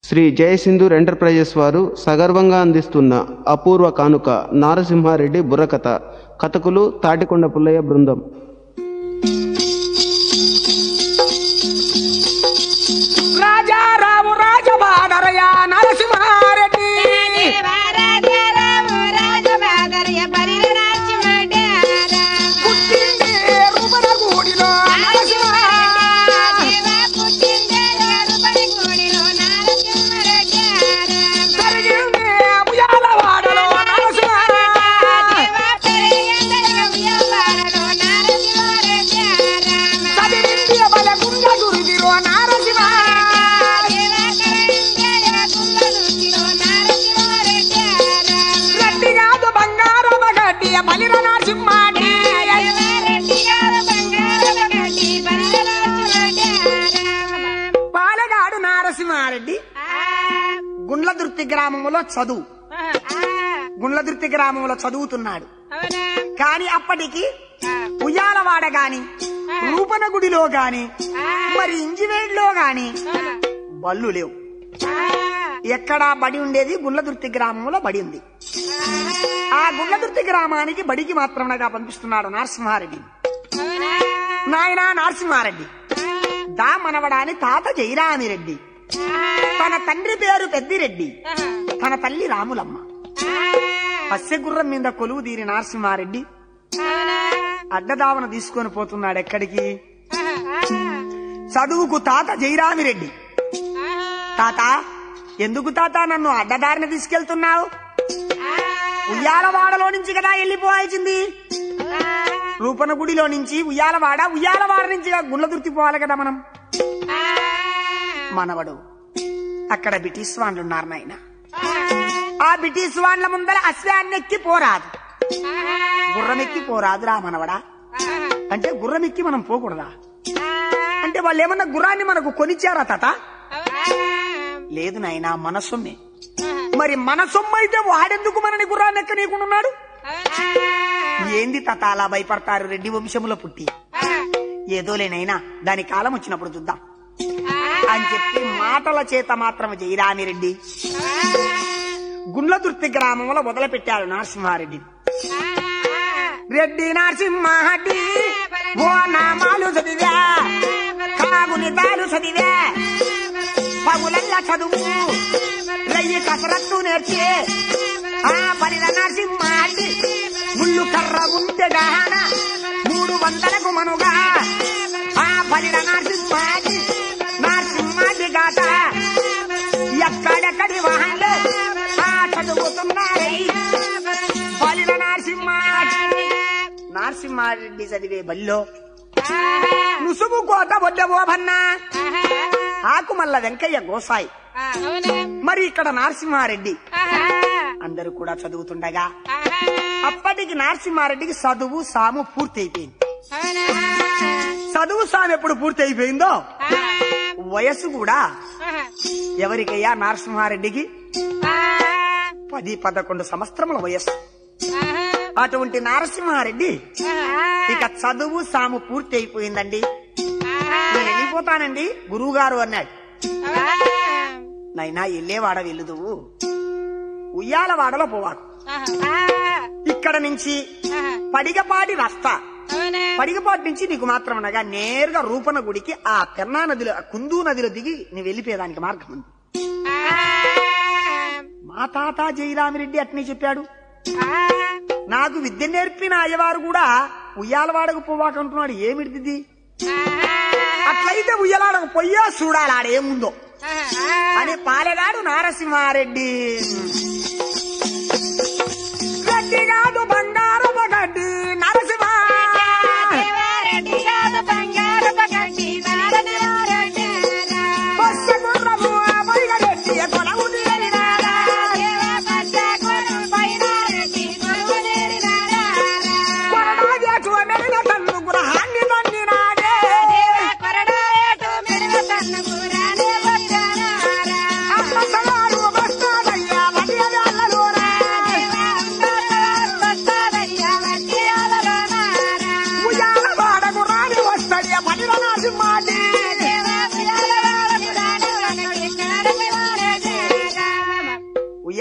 Shri జయసింధూర్ enterprises వారు సగర్వంగా అందిస్తున్న అపూర్వ కానుక నారసింహారెడ్డి బుర్రకథ కథకులు తాటికొండ పుల్లయ్య బృందం రాజారావు రాజబాదరయ నరసింహారెడ్డి పుట్టింది రుమరగూడిలో జరిగింది ఉయ్యాలవాడలో నరసింహ చదివింది బలగుండ గురిదిలో నరసింహ రెడ్డి కాదు బంగారమ గడ్డి బలిర నరసింహాడి పాలగాడు నారసింహారెడ్డి గుండ్లదుర్తి గ్రామంలో చదువు గుండ్లదుర్తి గ్రామంలో చదువుతున్నాడు కాని అప్పటికి ఉయ్యాలవాడ గాని రూపనగుడిలో గాని మరి ఇంజివేడ్లో గాని బళ్ళు లేవు ఎక్కడా బడి ఉండేది గుండ్లదుర్తి గ్రామంలో బడి ఉంది ఆ గుండ్లదుర్తి గ్రామానికి బడికి మాత్రమేగా పంపిస్తున్నాడు నరసింహారెడ్డి నాయనా నరసింహారెడ్డి దా మనవడాని తాత జయరామిరెడ్డి తన తండ్రి పేరు పెద్దిరెడ్డి తన తల్లి రాములమ్మ పස්සెగుర్రం మీద కొలువు తీరి నరసింహారెడ్డి అడ్డదావన తీసుకొని పోతున్నాడు ఎక్కడికి చదువుకు తాత జయరామిరెడ్డి తాత ఎందుకు తాత నన్ను అడ్డదారిని తీసుకెళ్తున్నావు ఉయ్యాలవాడలో నుంచి కదా వెళ్ళిపోవాల్సింది రూపనగుడిలో నుంచి ఉయ్యాలవాడ ఉయ్యాలవాడ నుంచి గుండ్లదుర్తి పోవాలి కదా మనం మనవడు అక్కడ బ్రిటిష్ వాళ్ళు ఉన్నారు నాయన ఆ బ్రిటిష్ వాళ్ళ ముందర అశ్వాన్ని ఎక్కి పోరాదు గుర్రం ఎక్కి పోరాదు రా మనవడా అంటే గుర్రం ఎక్కి మనం పోకూడదా అంటే వాళ్ళు ఏమన్నా గుర్రాన్ని మనకు కొనిచ్చారా తాత లేదు నాయనా మన సొమ్మే మరి మన సొమ్ము అయితే వాడెందుకు మనని గుర్రాన్ని ఎక్కనీయకుంటున్నాడు ఏంది తాత అలా భయపడతారు రెడ్డి వంశములో పుట్టి ఏదోలేనైనా దాని కాలం వచ్చినప్పుడు చూద్దాం అని చెప్పి మాటల చేత మాత్రం జయరామి రెడ్డి గుండ్లదుర్తి గ్రామంలో మొదలుపెట్టాడు నరసింహారెడ్డి రెడ్డి నరసింహారెడ్డి ఓ నామాలు చదివా కాగుని తాను చదివా పగులల్ల చదువు రయ్యి కసరత్తు నేర్చి ఆ పనిల నరసింహారెడ్డి ముళ్ళు కర్ర ఉంటే గాన మూడు వందలకు మనుగా ఆ పనిల నరసింహారెడ్డి నరసింహారెడ్డి గాట ఎక్కడెక్కడి వాళ్ళు ఆ చదువుతున్నారై బలిన నరసింహారెడ్డి నరసింహారెడ్డి చదివే బల్లో ముసుగు కోత వడ్డబోభన్న ఆకుమల్ల వెంకయ్య గోసాయి మరి ఇక్కడ నరసింహారెడ్డి అందరూ కూడా చదువుతుండగా అప్పటికి నరసింహారెడ్డికి చదువు సాము పూర్తి అయిపోయింది చదువు సాము ఎప్పుడు పూర్తి అయిపోయిందో వయస్సు కూడా ఎవరికయ్యా నరసింహారెడ్డికి పది పదకొండు సంవత్సరముల వయస్సు అటువంటి నరసింహారెడ్డి ఇక చదువు సాము పూర్తి అయిపోయిందండి నేను వెళ్ళిపోతానండి గురువు గారు అన్నాడు నైనా వెళ్ళేవాడ వెళ్లుదువు ఉయ్యాలవాడలో పోవాకు ఇక్కడ నుంచి పడిగపాటి రస్తా పడిగపాటి నుంచి నీకు మాత్రం అనగా నేరుగా రూపన గుడికి ఆ పెన్నా నదిలో ఆ కుందు నదిలో దిగి నువ్వు వెళ్ళిపోయేదానికి మార్గం ఉంది మా తాత జయరామిరెడ్డి అట్నే చెప్పాడు నాకు విద్య నేర్పిన అయ్యవారు కూడా ఉయ్యాలవాడకు పోవాకంటున్నాడు ఏమిటిది అట్లయితే ఉయ్యలాడకు పొయ్యో చూడాలి ఆడేముందో అని పాలెగాడు నారసింహారెడ్డి గడ్డి కాదు బంగారమ గడ్డి నరసింహ బస్స గుర్రము ఆ బలిగడెట్టి కొలవు తీరినాడా. కొరడాగేటు మెరిన తన్ను గృహాన్ని తన్నినాడే. అమ్మసగాడు బస్తాదయ్యా వడియగాళ్ళలోనా.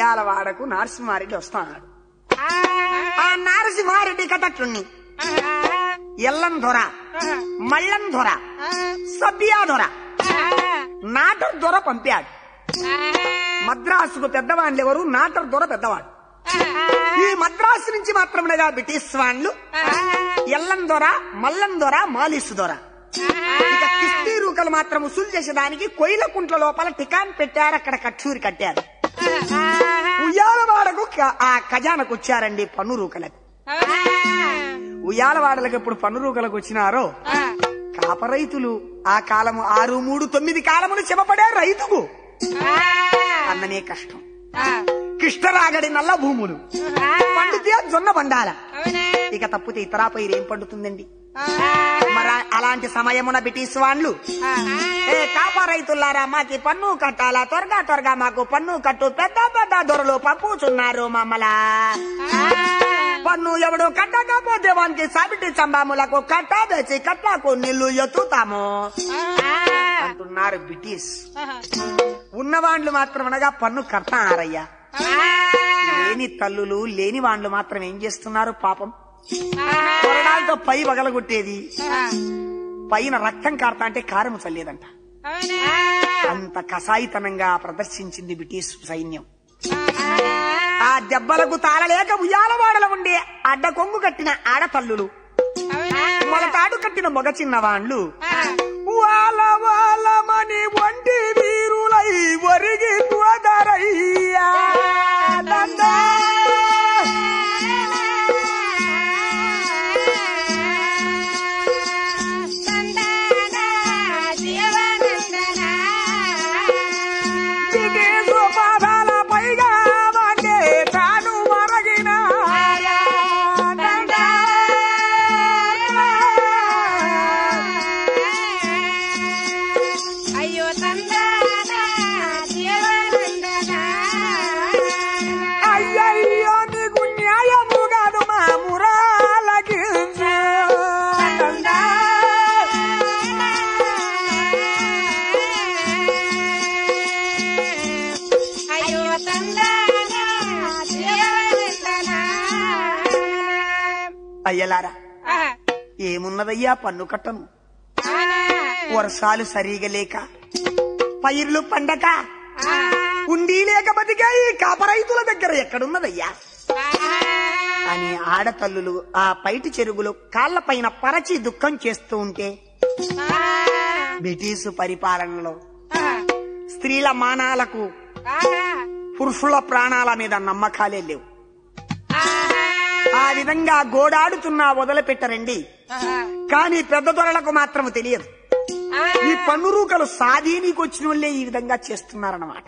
ఉయ్యాలవాడకు నరసింహారెడ్డి వస్తున్నాడు ఆ నరసింహారెడ్డి కథట్లుని ఎల్లం దొర మల్లం దొర సబ్బియా దొర నాటర్ దొర పంపాడు మద్రాసుకు పెద్దవాళ్ళు ఎవరు నాటర్ దొర పెద్దవాడు ఈ మద్రాసు నుంచి మాత్రమేగా బ్రిటిష్ వాళ్ళు ఎల్లం దొర మల్లం దొర మాలిసు దొర ఇక కిస్తీ రూకలు మాత్రం వసూలు చేసేదానికి కొయ్యల కుంట్ల లోపల టికాన్ పెట్టారు అక్కడ కట్టూరి కట్టారు ఉయ్యాలవాడకు క- ఆ ఖజానకు వచ్చారండి పన్ను రూకలకు ఉయ్యాలవాడలకు ఎప్పుడు పన్ను రూకలకు వచ్చినారో కాప రైతులు ఆ కాలము ఆరు మూడు తొమ్మిది కాలములు చెమపడే రైతుకు అన్ననే కష్టం కృష్ణరాగడి నల్ల భూములు పండితే జొన్న బండాల ఇక తప్పితే ఇతరా పైరు ఏం పండుతుందండి మరి అలాంటి సమయమున బ్రిటిష్ వాళ్ళు ఏ కాపా రైతులారా మాకి పన్ను కట్టాలా త్వరగా త్వరగా మాకు పన్ను కట్టు పెద్ద పెద్ద దొరలు పంపుచున్నారు మమ్మలా పన్ను ఎవడు కట్టకపోతే వానికి సాబిటి చంబాములకు కట్ట వేసి కట్లకు నీళ్లు ఎత్తుతాము అంటున్నారు బ్రిటిష్ ఉన్నవాండ్లు మాత్రం అనగా పన్ను కడతారయ్యా లేని తల్లులు లేని వాండ్లు మాత్రం ఏం చేస్తున్నారు పాపం కొరడాలతో పై పగలగొట్టేది పైన రక్తం కారతా అంటే కారము చల్లేదంట అంత కసాయితనంగా ప్రదర్శించింది బ్రిటిష్ సైన్యం ఆ దెబ్బలకు తాళలేక ఉయ్యాలవాడల ఉండే అడ్డ కొంగు కట్టిన ఆడతల్లులు మొలతాడు కట్టిన మొగ చిన్నవాండ్లు వాళ్ళ వాళ్ళమని వంటి వీరులై ఒరిగి పోదరయ్యా దండా. బ్రిటిషు పాదాల పైగా వండే తాను మరగిన దండా. అయ్యో తందానా జీవనందనా అయ్యయ్యో నీకు న్యాయము కాదు మా మురాలకి అయ్యో తందానా జీవనందనా అయ్యలారా ఏమున్నదయ్యా పన్ను కట్టను వర్షాలు సరిగా లేక పైర్లు పండక ఉండి లేక బతికే ఈ కాపరైతుల దగ్గర ఎక్కడున్నదయ్యా అని ఆడతల్లులు ఆ పైటి చెరుగులు కాళ్లపైన పరచి దుఃఖం చేస్తూ ఉంటే బ్రిటిష్ పరిపాలనలో స్త్రీల మానాలకు పురుషుల ప్రాణాల మీద నమ్మకాలే లేవు ఆ విధంగా గోడాడుతున్నా వదిలిపెట్టరండి కానీ పెద్ద దొరలకు మాత్రం తెలియదు ఈ పన్ను రూకలు సాధీనికి వచ్చిన వాళ్ళే ఈ విధంగా చేస్తున్నారన్నమాట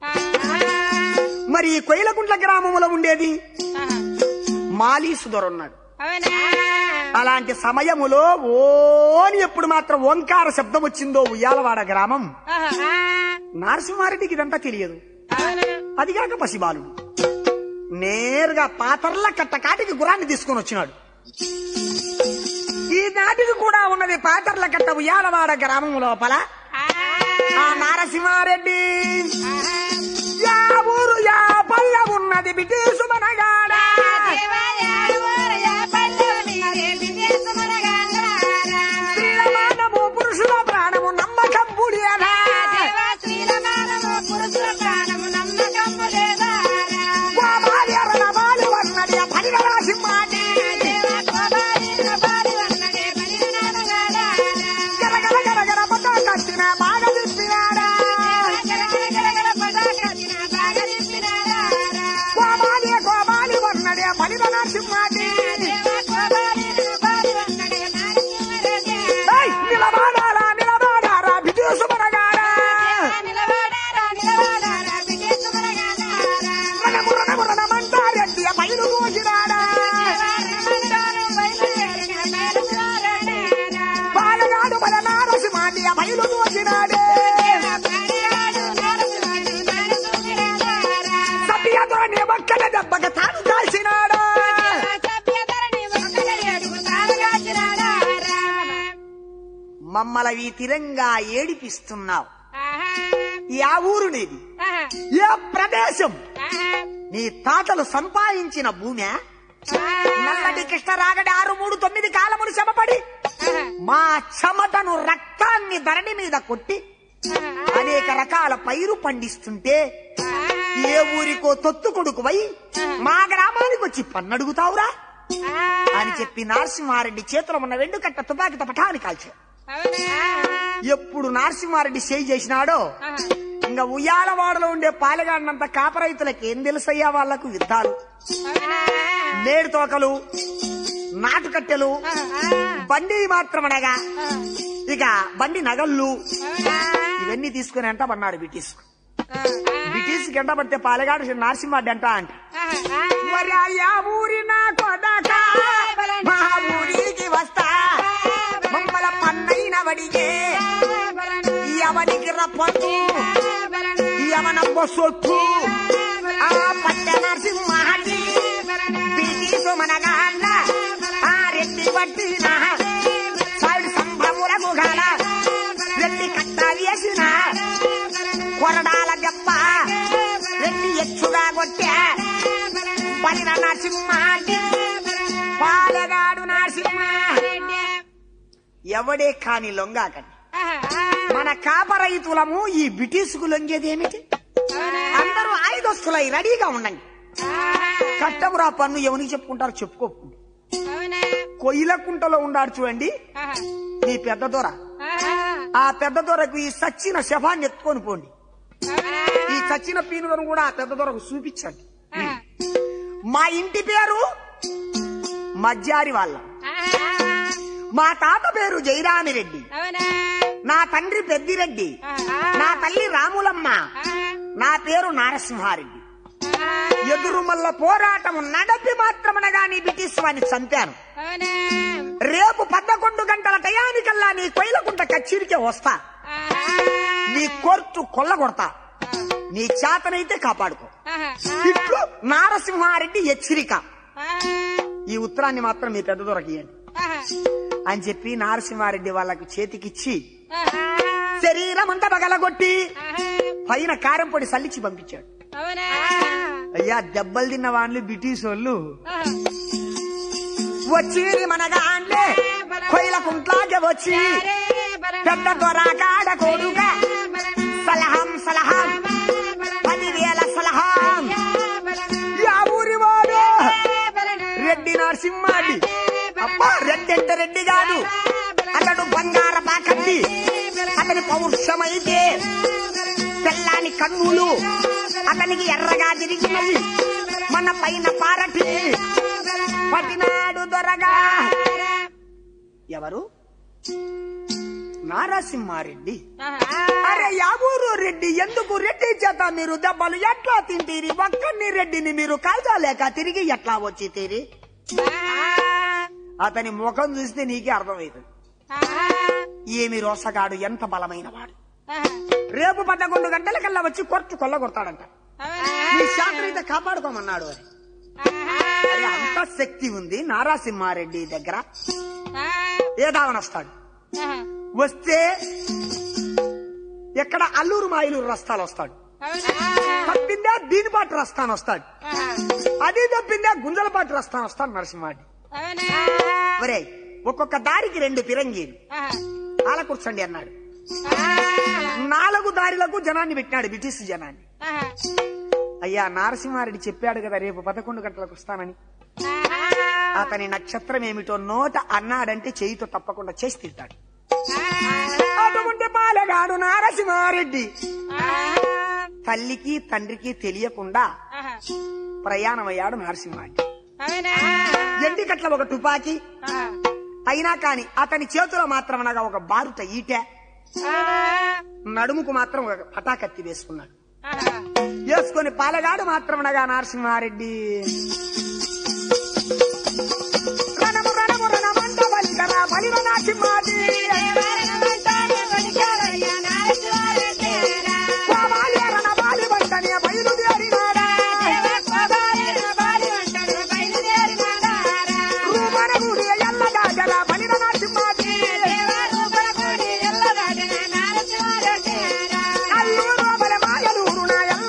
మరి ఈ కొయిలకుంట్ల గ్రామంలో ఉండేది మాలీసు దొర ఉన్నాడు అలాంటి సమయములో ఓని ఎప్పుడు మాత్రం ఓంకార శబ్దం వచ్చిందో ఉయ్యాలవాడ గ్రామం నరసింహారెడ్డికి ఇదంతా తెలియదు అదిగాక పసిబాలుడు నేరుగా పాతర్ల కట్టకాటికి గురాన్ని తీసుకొని వచ్చినాడు ఈ నాటికి కూడా ఉన్నది పాతర్ల కట్ట ఉయ్యాలవాడ గ్రామం లోపల ఆ నరసింహారెడ్డి యా ఊరు యా పల్లె ఉన్నది బ్రిటిషు మనగాడ స్త్రీల మానము పురుషుల ప్రాణము నమ్మకం పుడియనా గోపాలి అరల బాలి వర్ణడి పని నరసింహాటి గరగర గరగర పట్ట కట్టిన బాగా తిప్పినాడా గోపాలి గోపాలి వర్ణడి పని నరసింహాటి ఏయ్, నిలబడారా నిలబడారా బ్రిటిషు మనగాడ మనము రణమురణమంటారెడ్డి పైరు పోసినాడా బాలగాడు మన నారసింహాటి పైరు పోసినాడే సత్యతోనే ఒక్కల దెబ్బక తాను కాల్చినాడా మమ్మల ఈ తిరంగా ఏడిపిస్తున్నావు ఈ ఆ ఊరు నీది ఏ ప్రదేశం నీ తాతలు సంపాదించిన భూమి నల్లటి కృష్ణ రాగడి ఆరు మూడు తొమ్మిది కాలములు శ్రమపడి మా చెమటను రక్తాన్ని ధరణి మీద కొట్టి అనేక రకాల పైరు పండిస్తుంటే ఏ ఊరికో తొత్తు కొడుకువై మా గ్రామానికి వచ్చి పన్నడుగుతావురా అని చెప్పి నరసింహారెడ్డి చేతిలో ఉన్న వెండుకట్ట తుపాకి తపటాన్ని కాల్చాడు ఎప్పుడు నరసింహారెడ్డి చేయి చేసినాడో ఇంకా ఉయ్యాలవాడలో ఉండే పాలెగాడినంత కాపరైతులకు ఏం తెలుసయ్యా వాళ్లకు యుద్ధాలు మేడు తోకలు నాటుకట్టెలు బండి మాత్రమనగా ఇక బండి నగళ్ళు ఇవన్నీ తీసుకుని ఎంట పన్నాడు బ్రిటిష్ బ్రిటిష్ ఎంట పడితే పాలెగాడు నరసింహారెడ్డి అంట అంట మరి అయ్యా ఊరి నా కొడక మా ఊరికి వస్తా మమ్మల పన్నైన వడిగే ఎవరికి రప్పొద్దు యమనమ్మ సొత్తు ఆ పట్ట నరసింహాడి బ్రిటిష్ మనగాళ్ళ ఆ రెడ్డి పట్టిన సైడ్ సంభ్రములకు గల రెడ్డి కట్ట వేసిన కొరడాల దెబ్బ రెడ్డి ఎచ్చుగా కొట్టా పలిన నరసింహాడి పాలగాడు నరసింహ ఎవడే కాని లొంగాకండి మన కాప రైతులము ఈ బ్రిటిష్కు లొంగేదేమిటి అందరూ ఆయుధస్తులై రెడీగా ఉండండి కట్టమురా పన్ను ఎవరికి చెప్పుకుంటారు చెప్పుకోకుండా కొయ్యలకుంటలో ఉండాడు చూడండి ఈ పెద్ద దొర ఆ పెద్ద దొరకు ఈ సచ్చిన శవాన్ని ఎత్తుకొని పోండి ఈ చచ్చిన పీనులను కూడా ఆ పెద్ద దొరకు చూపించండి మా ఇంటి పేరు మజ్జారి వాళ్ళ మా తాత పేరు జయరామిరెడ్డి నా తండ్రి పెద్దిరెడ్డి నా తల్లి రాములమ్మ నా పేరు నారసింహారెడ్డి ఎదురు మల్ల పోరాటము నడపి మాత్రమనగా నీ బ్రిటిష్ వాడిని చంపాను రేపు పదకొండు గంటల టయానికల్లా నీ కొయ్యలకుంట కచ్చిరికే వస్తా నీ కోర్టు కొల్లగొడతా నీ చేతనైతే కాపాడుకో ఇట్లు నారసింహారెడ్డి హెచ్చరిక ఈ ఉత్తరాన్ని మాత్రం మీ పెద్ద దొరకియండి అని చెప్పి నారసింహారెడ్డి వాళ్ళకు చేతికిచ్చి శరీరం అంతా పగలగొట్టి పైన కారం పొడి సల్లిచి పంపించాడు అయ్యా దెబ్బలు తిన్న వాళ్ళు బ్రిటిష్ వాళ్ళు వచ్చి మనగా అంటే కొయ్యల కుంట్లాగే వచ్చి పెద్ద దొర కాడ కోడుగా సలహం సలహం పదివేల సలహం యా ఊరి వాడు రెడ్డి నరసింహాడి అబ్బా రెడ్డి అంటే రెడ్డి కాదు అతడు బంగార పాకండి అతని పౌరుషమైతే తెల్లాని కన్నులు అతనికి ఎర్రగా తిరిగినవి మన పైన పారటి పటినాడు దొరగా ఎవరు నారసింహారెడ్డి అరే యావూరు రెడ్డి ఎందుకు రెడ్డి చేత మీరు దెబ్బలు ఎట్లా తింటీరి ఒక్కడిని రెడ్డిని మీరు కాల్చలేక తిరిగి ఎట్లా వచ్చి తీరి అతని ముఖం చూస్తే నీకే అర్థమవుతుంది ఏమి రోసగాడు ఎంత బలమైన వాడు రేపు పదకొండు గంటలకల్లా వచ్చి కొట్టు కొల్లగొడతాడంట నీ శాస్త్రం అయితే కాపాడుకోమన్నాడు అని అరే అంత శక్తి ఉంది నారాసింహారెడ్డి దగ్గర ఏదావన వస్తాడు వస్తే ఎక్కడ అల్లూరు మాయలూరు రస్తాలు వస్తాడు తప్పిందే దీనిపాటి రస్తాను వస్తాడు అది తప్పిందే గుంజలపాటి రస్తాను వస్తాడు నరసింహారెడ్డి ఒరే ఒక్కొక్క దారికి రెండు పిరంగీలు అలా కూర్చోండి అన్నాడు నాలుగు దారిలకు జనాన్ని పెట్టినాడు బ్రిటిష్ జనాన్ని అయ్యా నారసింహారెడ్డి చెప్పాడు కదా రేపు పదకొండు గంటలకు వస్తానని అతని నక్షత్రం ఏమిటో నోట అన్నాడంటే చేయితో తప్పకుండా చేసి తింటాడు అటువంటి పాలగాడు నారసింహారెడ్డి తల్లికి తండ్రికి తెలియకుండా ప్రయాణమయ్యాడు నరసింహారెడ్డి ఎండికట్ల ఒక తుపాకీ అయినా కాని అతని చేతిలో మాత్రం అనగా ఒక బారుట ఈట నడుముకు మాత్రం ఒక పటాకత్తి వేసుకున్నాడు వేసుకొని పాలగాడు మాత్రం అనగా నరసింహారెడ్డి రణము రణము రణమంట బలికరా బలివ నరసింహాది కోవాలి రణబాలి వంటనే బయలుదేరినాడా రూపనగుడి ఎల్లగాజల బలివ నరసింహాది అల్లూరు బల మాయలూరు నా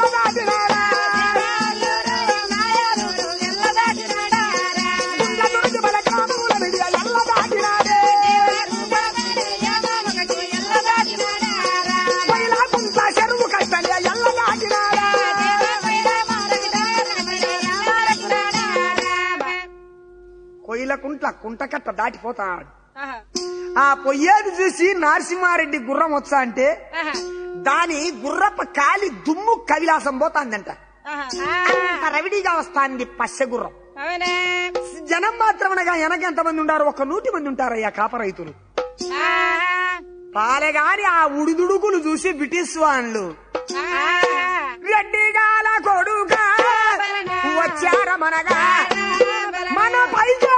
కుంట్ల కుంటకట్ట దాటిపోతాడు ఆ పొయ్యేది చూసి నరసింహారెడ్డి గుర్రం వచ్చా అంటే దాని గుర్రపు కాలి దుమ్ము కవిలాసం పోతాందంట అంత రవిడిగా వస్తాంది పశ్చ గుర్రం అవునా జనం మాత్రమనగా వెనక ఎంతమంది ఉండారు ఒక నూటి మంది ఉంటారయ్యా కాప రైతులు పాలెగాని ఆ ఉడిదుడుకులు చూసి బ్రిటిష్ వాళ్ళు గడ్డిగాల కొడుగా వచ్చార మనగా మన పైకే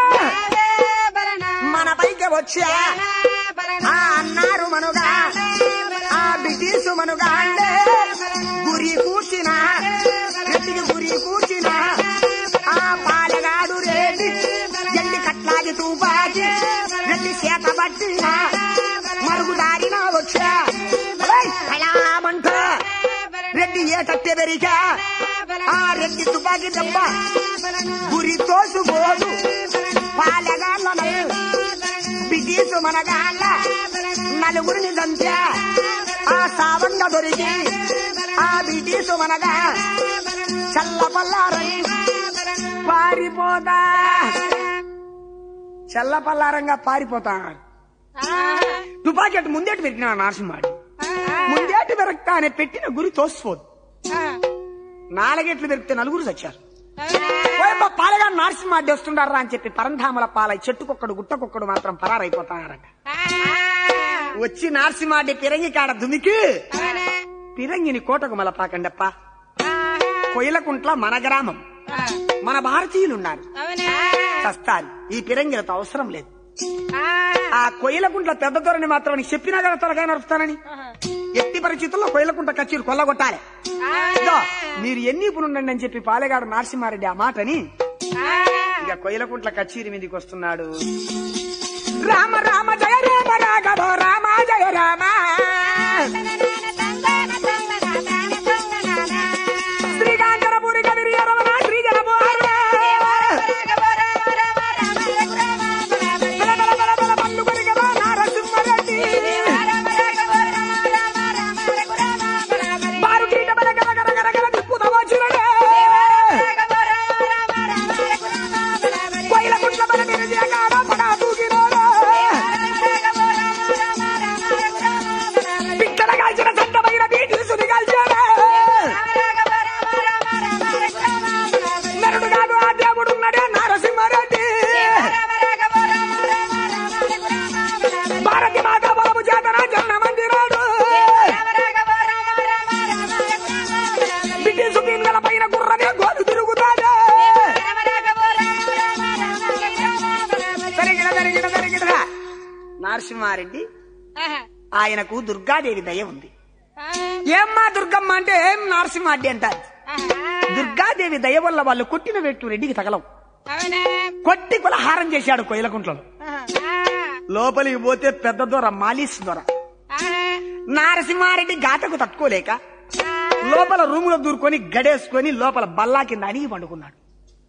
మన పైకి వచ్చా ఆ అన్నారు మనుగా ఆ బ్రిటిష్ మనుగా అంటే గురి కూర్చిన గట్టికి గురి కూర్చిన ఆ పాలగాడు రేటి ఎండి కట్లాగి తూపాకి రెడ్డి చేత పట్టిన మరుగుదారిన వచ్చా ఓయ్, కళామంట రెడ్డి ఏ కట్టె పెరిగా ఆ రెడ్డి తుపాకి దెబ్బ గురి తోసుకోదు పాలగాళ్ళ బిగీసు మనగాళ్ళ నలుగురిని దంచా ఆ సావంగ దొరికి ఆ బిగీసు మనగా చల్లపల్లారై పారిపోతా చల్లపల్లారంగా పారిపోతా తుపాకి అటు ముందేటి పెట్టిన నరసింహాడు ముందేటి పెరగతానే పెట్టిన గురి తోసిపోదు నాలుగెట్లు పెరిగితే నలుగురు చచ్చారు ఓయబ్బా, పాలగా నరసింహ అడ్డి వస్తుండారా అని చెప్పి పరంధామల పాలై చెట్టుకొక్కడు గుట్టకొక్కడు మాత్రం పరారైపోతారట వచ్చి నరసింహాడి పిరంగి కాడ దుమికి పిరంగిని కోటకు మలపాకండప్ప కొయిలకుంట్ల మన గ్రామం మన భారతీయులున్నారు చస్తారు ఈ పిరంగిలతో అవసరం లేదు ఆ కొయిలకుంట్ల పెద్ద దొరని మాత్రం నీకు చెప్పినా కదా త్వరగా నడుపుతానని ఎట్టి పరిస్థితుల్లో కొయిలకుంట కచ్చీరు కొల్లగొట్టాలి ఇదో, మీరు ఎన్ని ఉండండి అని చెప్పి పాలెగాడు నరసింహారెడ్డి ఆ మాటని ఇక కొయిలకుంట్ల కచ్చీరి మీదకి వస్తున్నాడు రామ రామ జయ రామ రాఘవ రామ జయ రామ శ్రీకాంతరపురి కవిరి రమణ శ్రీ జనపోహర బల బల బల బల పల్లు కొరిగరా నరసింహారెడ్డి బారు కీట బల గల గల గల గల తిప్పుతా వచ్చినడే కొయిలకుంట్ల బల నిరజగాడ పడా దూకినోడా పిట్టల కాల్చిన చట్టమైన బీటీసుని కాల్చాడే నరుడు కాదు ఆ దేవుడు ఉన్నాడే నరసింహారెడ్డి భారతి మాత బాబు చేతన జన్న మందిరాడు బ్రిటిష్ పీన్గల పైన గుర్రమే గోలు తిరుగుతాడే జరిగిన జరిగిన జరిగిన నరసింహారెడ్డి ఆయనకు దుర్గాదేవి దయ ఉంది ఏమ్మా దుర్గమ్మ అంటే ఏం నరసింహారెడ్డి అంటారు దుర్గాదేవి దయ వల్ల వాళ్ళు కొట్టిన వెట్టు రెడ్డికి తగలవు కొట్టి కులహారం చేశాడు కొయిలకుంట్లలో లోపలికి పోతే పెద్ద దొర మాలిస్ దొర నారసింహారెడ్డి గాటకు తట్టుకోలేక లోపల రూమ్ లో దూరుకొని గడేసుకొని లోపల బల్లా కింద అణిగి పండుకున్నాడు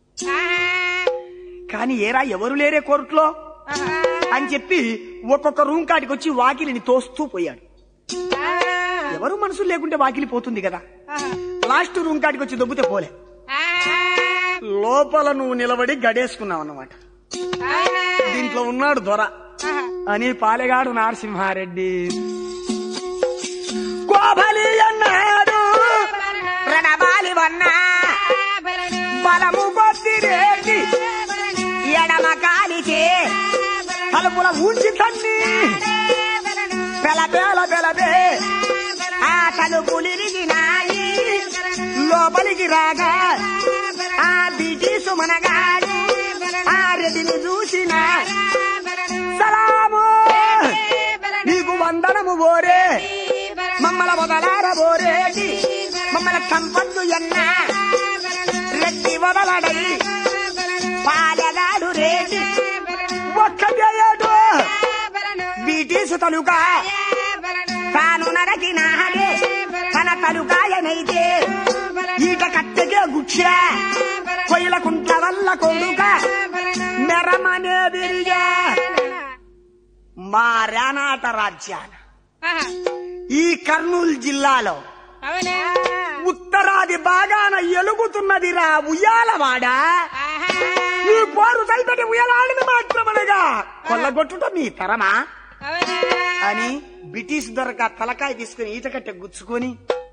కానీ ఏరా ఎవరు లేరే కోర్టులో అని చెప్పి ఒక్కొక్క రూమ్ కాడికి వచ్చి వాకిలిని తోస్తూ పోయాడు ఎవరు మనసు లేకుంటే వాకిలి పోతుంది కదా లాస్ట్ రూమ్ కాడికి వచ్చి దొబ్బితే పోలే లోపల నువ్వు నిలబడి గడేసుకున్నావు అన్నమాట దీంట్లో ఉన్నాడు దొర అని పాలెగాడు నరసింహారెడ్డి కోబలి అన్నాడు రణబాలి వన్నా బలము కొద్ది రేగి ఎడమ కాలికి తలుపుల ఊంచి తన్ని పెలబేల పెలబే ఆ తలుపులిరిగినాయి లోపలికి రాగా ఆ బ్రిటిషు మనగాడు ఆ రెడ్డిని చూసిన సలాము నీకు వందనము బోరే మమ్మల వదలార బోరేటి మమ్మల కంపద్దు ఎన్న రెడ్డి వదలడై పాలగాడు రేటి ఒక్కటేయడు బ్రిటిషు తలుక తాను నరకినాడే తన తలుకాయనైతే ఈట కట్టెకే గుచ్చా కొయ్యలకుంట్ల వల్ల కొడుక మెరమనే విరిగా మా రానాట రాజ్యాన ఈ కర్నూలు జిల్లాలో ఉత్తరాది బాగాన ఎలుగుతున్నదిరా ఉయ్యాలవాడ ఈ పోరు సైతటి ఉయలాడిన మాత్రమనగా కొల్లగొట్టుట మీ తరమా అని బ్రిటిష్ దొరక తలకాయ తీసుకుని ఈతకట్టె గుచ్చుకొని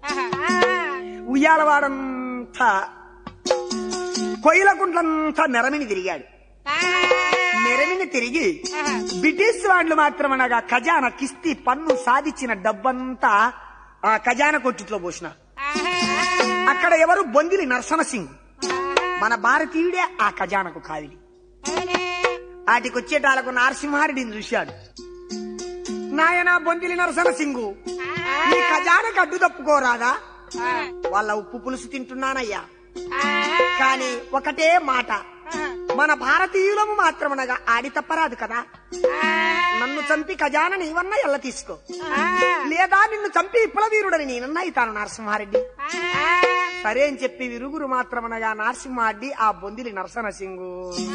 ఉయ్యాలవాడంతా కొయ్యలకుంట్లంతా మెరమిని తిరిగాడు మెరమిని తిరిగి బ్రిటిష్ వాళ్ళు మాత్రమనగా ఖజానా కిస్తీ పన్ను సాధించిన డబ్బంతా ఆ ఖజానా కొట్టుట్లో పోసినారు అక్కడ ఎవరు బొందిలి నరసనసింగ్ మన భారతీయుడే ఆ ఖజానకు కావిలి వాటికొచ్చేటాలకు నరసింహారెడ్డిని చూశాడు నాయన బొందిలి నరసనసింగు ఈ ఖజానకు అడ్డు తప్పుకోరాదా వాళ్ళ ఉప్పు పులుసు తింటున్నానయ్యా కానీ ఒకటే మాట మన భారతీయులము మాత్రమనగా ఆడి తప్పరాదు కదా నన్ను చంపి ఖజాన నీవన్నా ఎల్ల తీసుకో లేదా నిన్ను చంపి విప్లవీరుడని నేనన్నా ఇతాను నరసింహారెడ్డి సరే అని చెప్పి విరుగురు మాత్రమనగా నరసింహారెడ్డి ఆ బొందిలి నరసనసింగు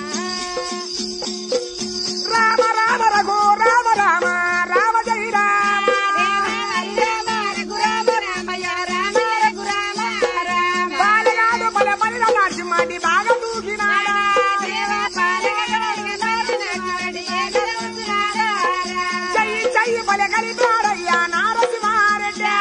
రామ రామ రఘు రామ రామ రామ జై రామ బాలగాడు పల పనిల నరసింహారెడ్డి బాగా దూకినాడా చెయ్యి చెయ్యి పల కలిపాడయ్యా నరసింహారెడ్డి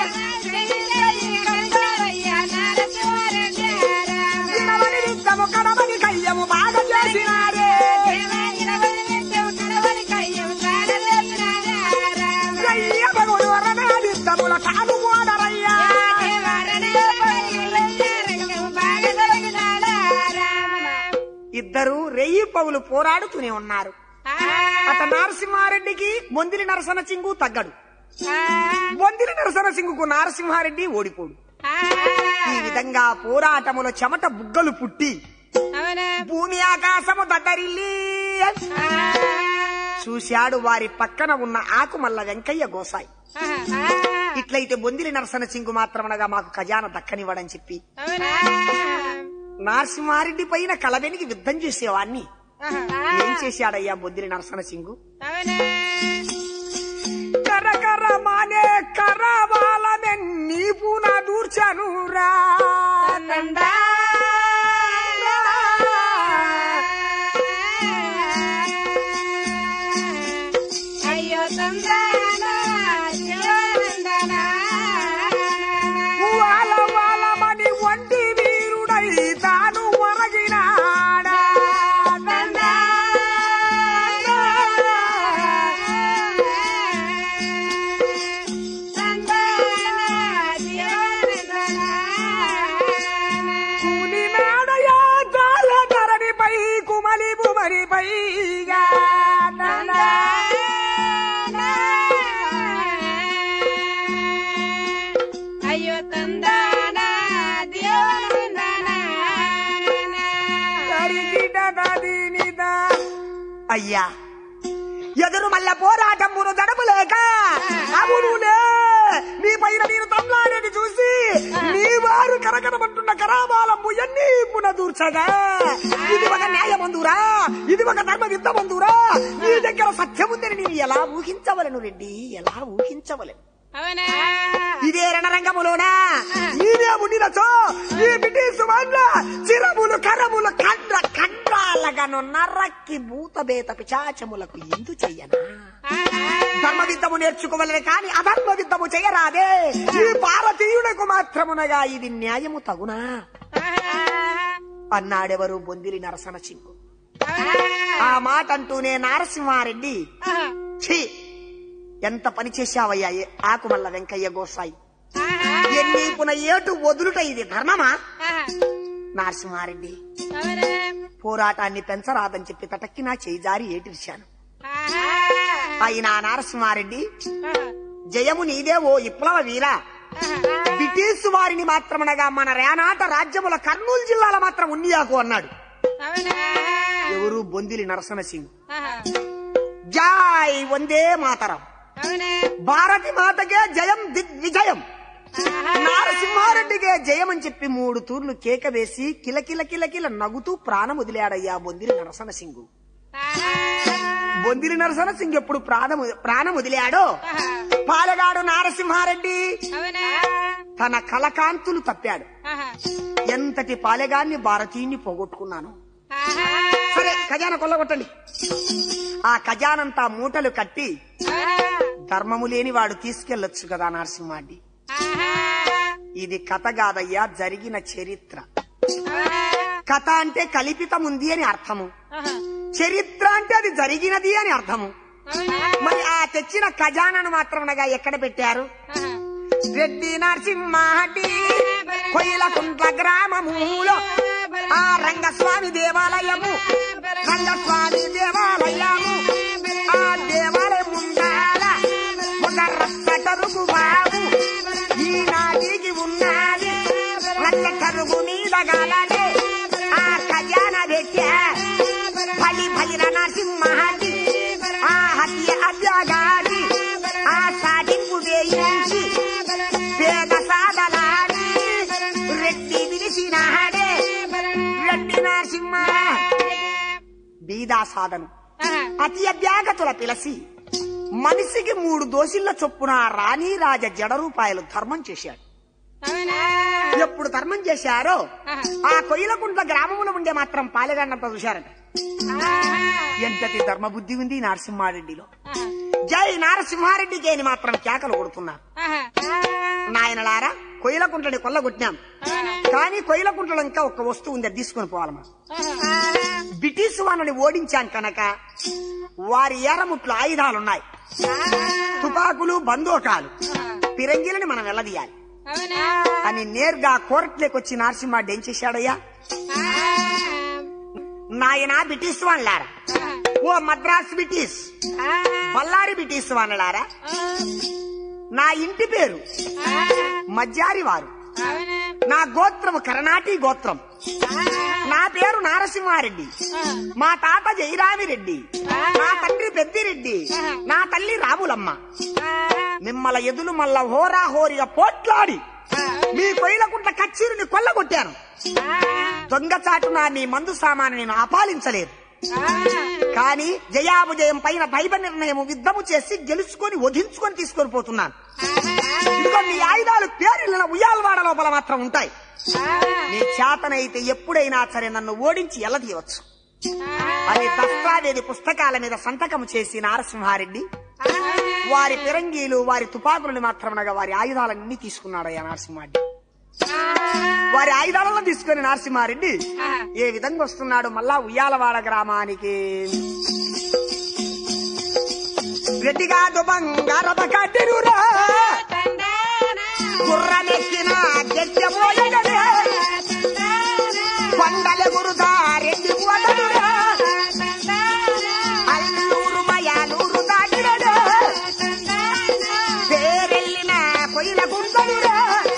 ఇనవని నిత్యము కడమని కయ్యము బాగా చేసినాడే రయ్య భగుడు వరనాదిత్తముల కాలు ఓడరయ్యా ఇద్దరు రెయ్యి పగులు పోరాడుతూనే ఉన్నారు అత నరసింహారెడ్డికి బొందిలి నరసన సింగు తగ్గడు బొందిలి నరసన సింగుకు నరసింహారెడ్డి ఓడిపోడు ఈ విధంగా పోరాటములో చెమట బుగ్గలు పుట్టి భూమి ఆకాశము దద్దరిల్లి చూశాడు వారి పక్కన ఉన్న ఆకుమల్ల వెంకయ్య గోసాయి ఇట్లయితే బొందిలి నరసన సింగు మాత్రమనగా మాకు ఖజానా దక్కనివ్వడని చెప్పి నరసింహారెడ్డి పైన కలబెనికి యుద్ధం చేసేవాణ్ణి ఏం చేశాడయ్యా బొద్దిరి నరసన సింగు కరకర మానే కరవాలనే నీ పూన దూర్చనురా అయ్యో తందానా శివనందనా వాల వాలమని వంటి వీరుడై తాను ఒరగినాడా కూలినాడయా కాల ధరణిపై కుమలి బుమరిపైగా అయ్యో తందానా దేవనందనా దరిదిడదదినిదా. అయ్యా ఎదురు మల్ల పోరాటమును దడపలేక అవునులే నీ పైన నేను తమ్లాడేది చూసి నీ వారు కరకరమంటున్న కరాబాలంబు ఎన్ని పునదూర్చగా ఇది ఒక న్యాయమందురా ఇది ఒక ధర్మ యుద్ధమందురా నీ దగ్గర సత్యముందని నేను ఎలా ఊహించవలను రెడ్డి ఎలా ఊహించవలను అవునా ఇదే రణరంగములోనా నీవే ఉండినచో ఈ బ్రిటిష్ వాళ్ళ చిరములు కరములు కండ్ర కండ్రాలగను నరక్కి భూతబేత పిచాచములకు ఎందు చెయ్యనా ధర్మ విద్దము నేర్చుకోవలనే కాని అధర్మ విద్దము చేయరాదే ఈ భారతీయులకు మాత్రమునగా ఇది న్యాయము తగునా అన్నాడెవరు బొందిరి నరసన సింగు ఆ మాట అంటూనే నారసింహారెడ్డి ఛీ ఎంత పని చేశావయ్యా ఏ ఆకుమల్ల వెంకయ్య గోసాయి ఎన్ని పున ఏటు వదులుట ఇది ధర్మమా నరసింహారెడ్డి పోరాటాన్ని పెంచరాదని చెప్పి తటక్కి నా చేయి జారి ఏటిర్చాను అయినా నరసింహారెడ్డి జయము నీదే ఓ విప్లవ వీరా బ్రిటిష్ వారిని మాత్రమనగా మన రేనాట రాజ్యముల కర్నూలు జిల్లాలో మాత్రం ఉన్నియాకు అన్నాడు ఎవరు బొందిలి నరసన సింగ్ జాయ్ వందే మాతరం భారతి మాతకే జయం దిగ్విజయం నారసింహారెడ్డికే జయం అని చెప్పి మూడు తూర్లు కేక వేసి కిలకిల కిలకిల నగుతూ ప్రాణం వదిలాడయ్యా బొందిరి నరసన సింగు బొందిరి నరసన సింగ్ ఎప్పుడు ప్రాణం ప్రాణం వదిలాడో పాలగాడు నారసింహారెడ్డి తన కలకాంతులు తప్పాడు ఎంతటి పాలెగాన్ని భారతీయుని పోగొట్టుకున్నాను ఆహా సరే ఖజానా కొల్లగొట్టండి ఆ ఖజానంతా మూటలు కట్టి ధర్మము లేని వాడు తీసుకెళ్లొచ్చు కదా నరసింహాడి ఇది కథ కాదయ్యా జరిగిన చరిత్ర కథ అంటే కల్పితం ఉంది అని అర్థము చరిత్ర అంటే అది జరిగినది అని అర్థము మరి ఆ తెచ్చిన ఖజానాను మాత్రమనగా ఎక్కడ పెట్టారు రెడ్డి నరసింహాటి కొయ్యలకుంట్ల గ్రామములో ఆ రంగస్వామి దేవాలయము రంగస్వామి దేవాలయము ఆ దేవాలయం ఉండాల ఒక రచ్చటరుగు బాబు ఈనాటికి ఉన్నది రచ్చటరుగు మీద గాలలే ఆ ఖజానా పెట్టా ఫలి ఫలిన నరసింహాటి ఆ హత్య అభ్యాగాడి ఆ సాటింపు వేయించి పేద సాధలాడి రెడ్డి పిలిచినాడే రెడ్డి నరసింహ బీదా సాధను అతి అభ్యాగతుల పిలసి మనిషికి మూడు దోసిళ్ల చొప్పున రాణి రాజ జడ రూపాయలు ధర్మం చేశాడు ఎప్పుడు ధర్మం చేశారో ఆ కొయ్యలకుంట్ల గ్రామంలో ఉండే మాత్రం పాలెగన్నంత చూశారట ఎంతటి ధర్మ బుద్ధి ఉంది ఈ నరసింహారెడ్డిలో జై నరసింహారెడ్డికి అని మాత్రం కేకలు కొడుతున్నారు నాయనలారా కొయ్యలకుంట్లని కొల్లగొట్టినాం కానీ కొయ్యలకుంట్లలో ఇంకా ఒక వస్తువు ఉంది అది తీసుకొని పోవాలి మనం బ్రిటిష్ వాళ్ళని ఓడించాం కనుక వారి ఏరముట్లు ఆయుధాలున్నాయి తుపాకులు బందూకాలు పిరంగిలని మనం వెళ్ళదీయాలి అని నేరుగా కోర్టులోకి వచ్చి నరసింహారెడ్డి ఏం చేశాడయ్యా నాయన బ్రిటిష్ వాళ్ళారా ఓ మద్రాస్ బ్రిటిష్ బళ్ళారి బ్రిటిష్ వాళ్ళారా నా ఇంటి పేరు మజ్జారి వారు నా గోత్రము కర్ణాటి గోత్రం నా పేరు నారసింహారెడ్డి మా తాత జయరామిరెడ్డి నా తండ్రి పెద్దిరెడ్డి నా తల్లి రాములమ్మ మిమ్మల ఎదులు మల్ల హోరా హోరిగా పోట్లాడి మీ కొయ్యలకుంట కచ్చీరుని కొల్లగొట్టాను దొంగచాటున మీ మందు సామాను నేను అపాలించలేదు కానీ జయాబుజయం పైన దైవ నిర్ణయం యుద్ధము చేసి గెలుచుకొని వధించుకొని తీసుకొని పోతున్నాను ఇదిగో మీ ఆయుధాలు పేరున్న ఉయ్యాలవాడ లోపల మాత్రం ఉంటాయి నీ చేతనైతే ఎప్పుడైనా సరే నన్ను ఓడించి ఎల్లదీయవచ్చు అని దస్తావేది పుస్తకాల మీద సంతకం చేసి నారసింహారెడ్డి వారి పిరంగీలు వారి తుపాకులను మాత్రమనగా వారి ఆయుధాలన్నీ తీసుకున్నాడయ్యా నరసింహారెడ్డి వారి ఆయుధాలను తీసుకుని నరసింహారెడ్డి ఏ విధంగా వస్తున్నాడు మళ్ళా ఉయ్యాలవాడ గ్రామానికి రెడ్డిగా బంగారత కట్టిరురా గుర్రమెక్కిన గెట్టబోయగలే కొండల గురుదా రెడ్డి పోతడురా అల్లూరు మయాలూరు దాటిరడు పేరెళ్ళిన పొయ్యిల గుంటడురా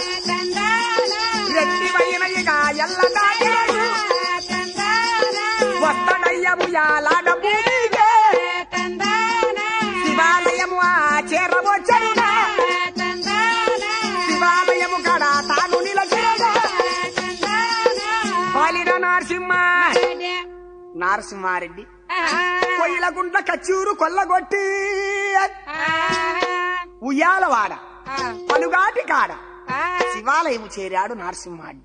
రెడ్డి వైన ఇక ఎల్ల దాటిరడు వస్తడయ్యము యాలాడ భూమికే శివాలయము ఆ చేరవచ్చరునా శివాలయము కడ తాను నిలచిరగా పాలిన నరసింహ నరసింహారెడ్డి కొయ్యలగుంట కచ్చూరు కొల్లగొట్టి ఉయ్యాలవాడ పలుగాటి కాడ శివాలయము చేరాడు నరసింహారెడ్డి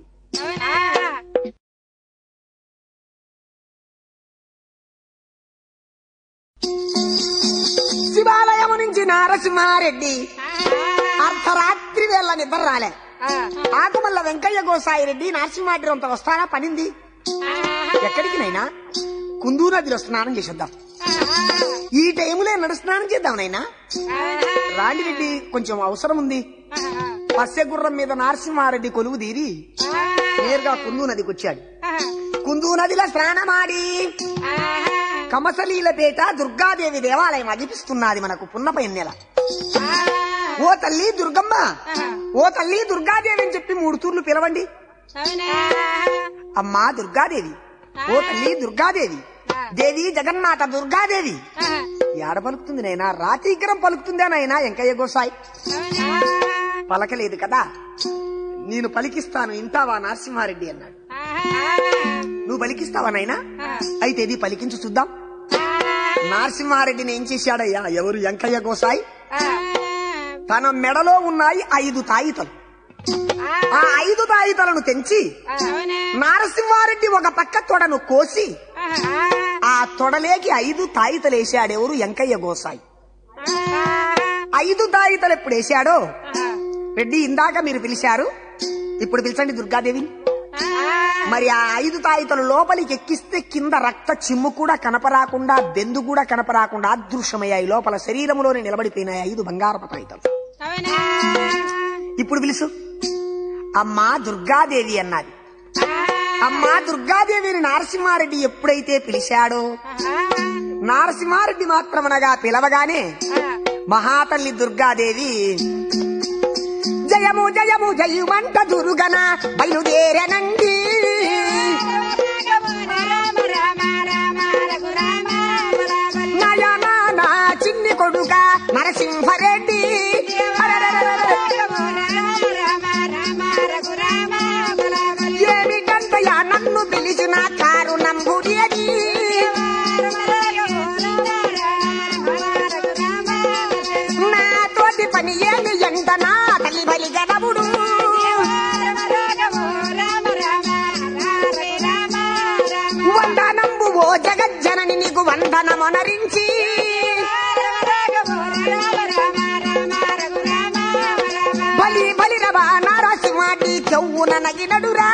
శివాలయము నుంచి నరసింహారెడ్డి అర్ధరాత్రి వేళ నిద్ర రాలే ఆకుమల్ల వెంకయ్య గోసాయి రెడ్డి నరసింహారెడ్డి అంత వస్తానా పనింది ఎక్కడికి నైనా కుందూ నదిలో స్నానం చేసేద్దాం ఈ టైములో నడుస్నానం చేద్దాం నైనా రాండి రెడ్డి కొంచెం అవసరం ఉంది పస్సె గుర్రం మీద నరసింహారెడ్డి కొలువు తీరి నేరుగా కుందూ నదికి వచ్చాడు కుందూ నదిలో స్నానమాడి కమసలీలపేట దుర్గాదేవి దేవాలయం అదిపిస్తున్నది మనకు పున్నపై నెల ఓ తల్లి దుర్గమ్మ ఓ తల్లి దుర్గాదేవి అని చెప్పి మూడు తూర్లు పిలవండి అమ్మా దుర్గాదేవి ఓ తల్లి దుర్గాదేవి దేవి జగన్మాత దుర్గాదేవి ఏడ పలుకుతుంది నైనా రాతీగ్రం పలుకుతుందే నైనా వెంకయ్య గోసాయి పలకలేదు కదా నేను పలికిస్తాను ఇంటావా నరసింహారెడ్డి అన్నాడు నువ్వు పలికిస్తావా నైనా అయితే ఇది పలికించు చూద్దాం నరసింహారెడ్డిని ఏం చేశాడయ్యా ఎవరు వెంకయ్య గోసాయి తన మెడలో ఉన్నాయి ఐదు తాయితలు ఆ ఐదు తాయితలను తెంచి నరసింహారెడ్డి ఒక పక్క తొడను కోసి తొడలేకి ఐదు తాయితలు వేసాడెవరు వెంకయ్య గోసాయి ఐదు తాయితలు ఎప్పుడు వేసాడో రెడ్డి ఇందాక మీరు పిలిచారు ఇప్పుడు పిలిచండి దుర్గాదేవిని మరి ఆ ఐదు తాయితలు లోపలికి ఎక్కిస్తే కింద రక్త చిమ్ము కూడా కనపరాకుండా బెందు కూడా కనపరాకుండా అదృశ్యమయ్యాయి లోపల శరీరంలోనే నిలబడిపోయినాయి ఐదు బంగారపు తాయితలు ఇప్పుడు పిలుసు అమ్మా దుర్గాదేవి అన్నది అమ్మా దుర్గాదేవిని నరసింహారెడ్డి ఎప్పుడైతే పిలిచాడో నరసింహారెడ్డి మాత్రమనగా పిలవగానే మహాతల్లి దుర్గాదేవి జయము జయము జయమంట దుర్గన బయలుదేరనండి నయనా నా చిన్ని కొడుక నరసింహరెడ్డి అరెరెరెరెరె. ఏమిటంతయ్య నన్ను పిలిచిన కారుణంబుడి అది నా తోటి పని ఏమి ఎంట నా తల్లి బలి గడవుడు వందనంబు ఓ జగజ్జనని నీకు వందనమొనరించి బలి బలి రవ నరసింహాటి చెవున నగినడురా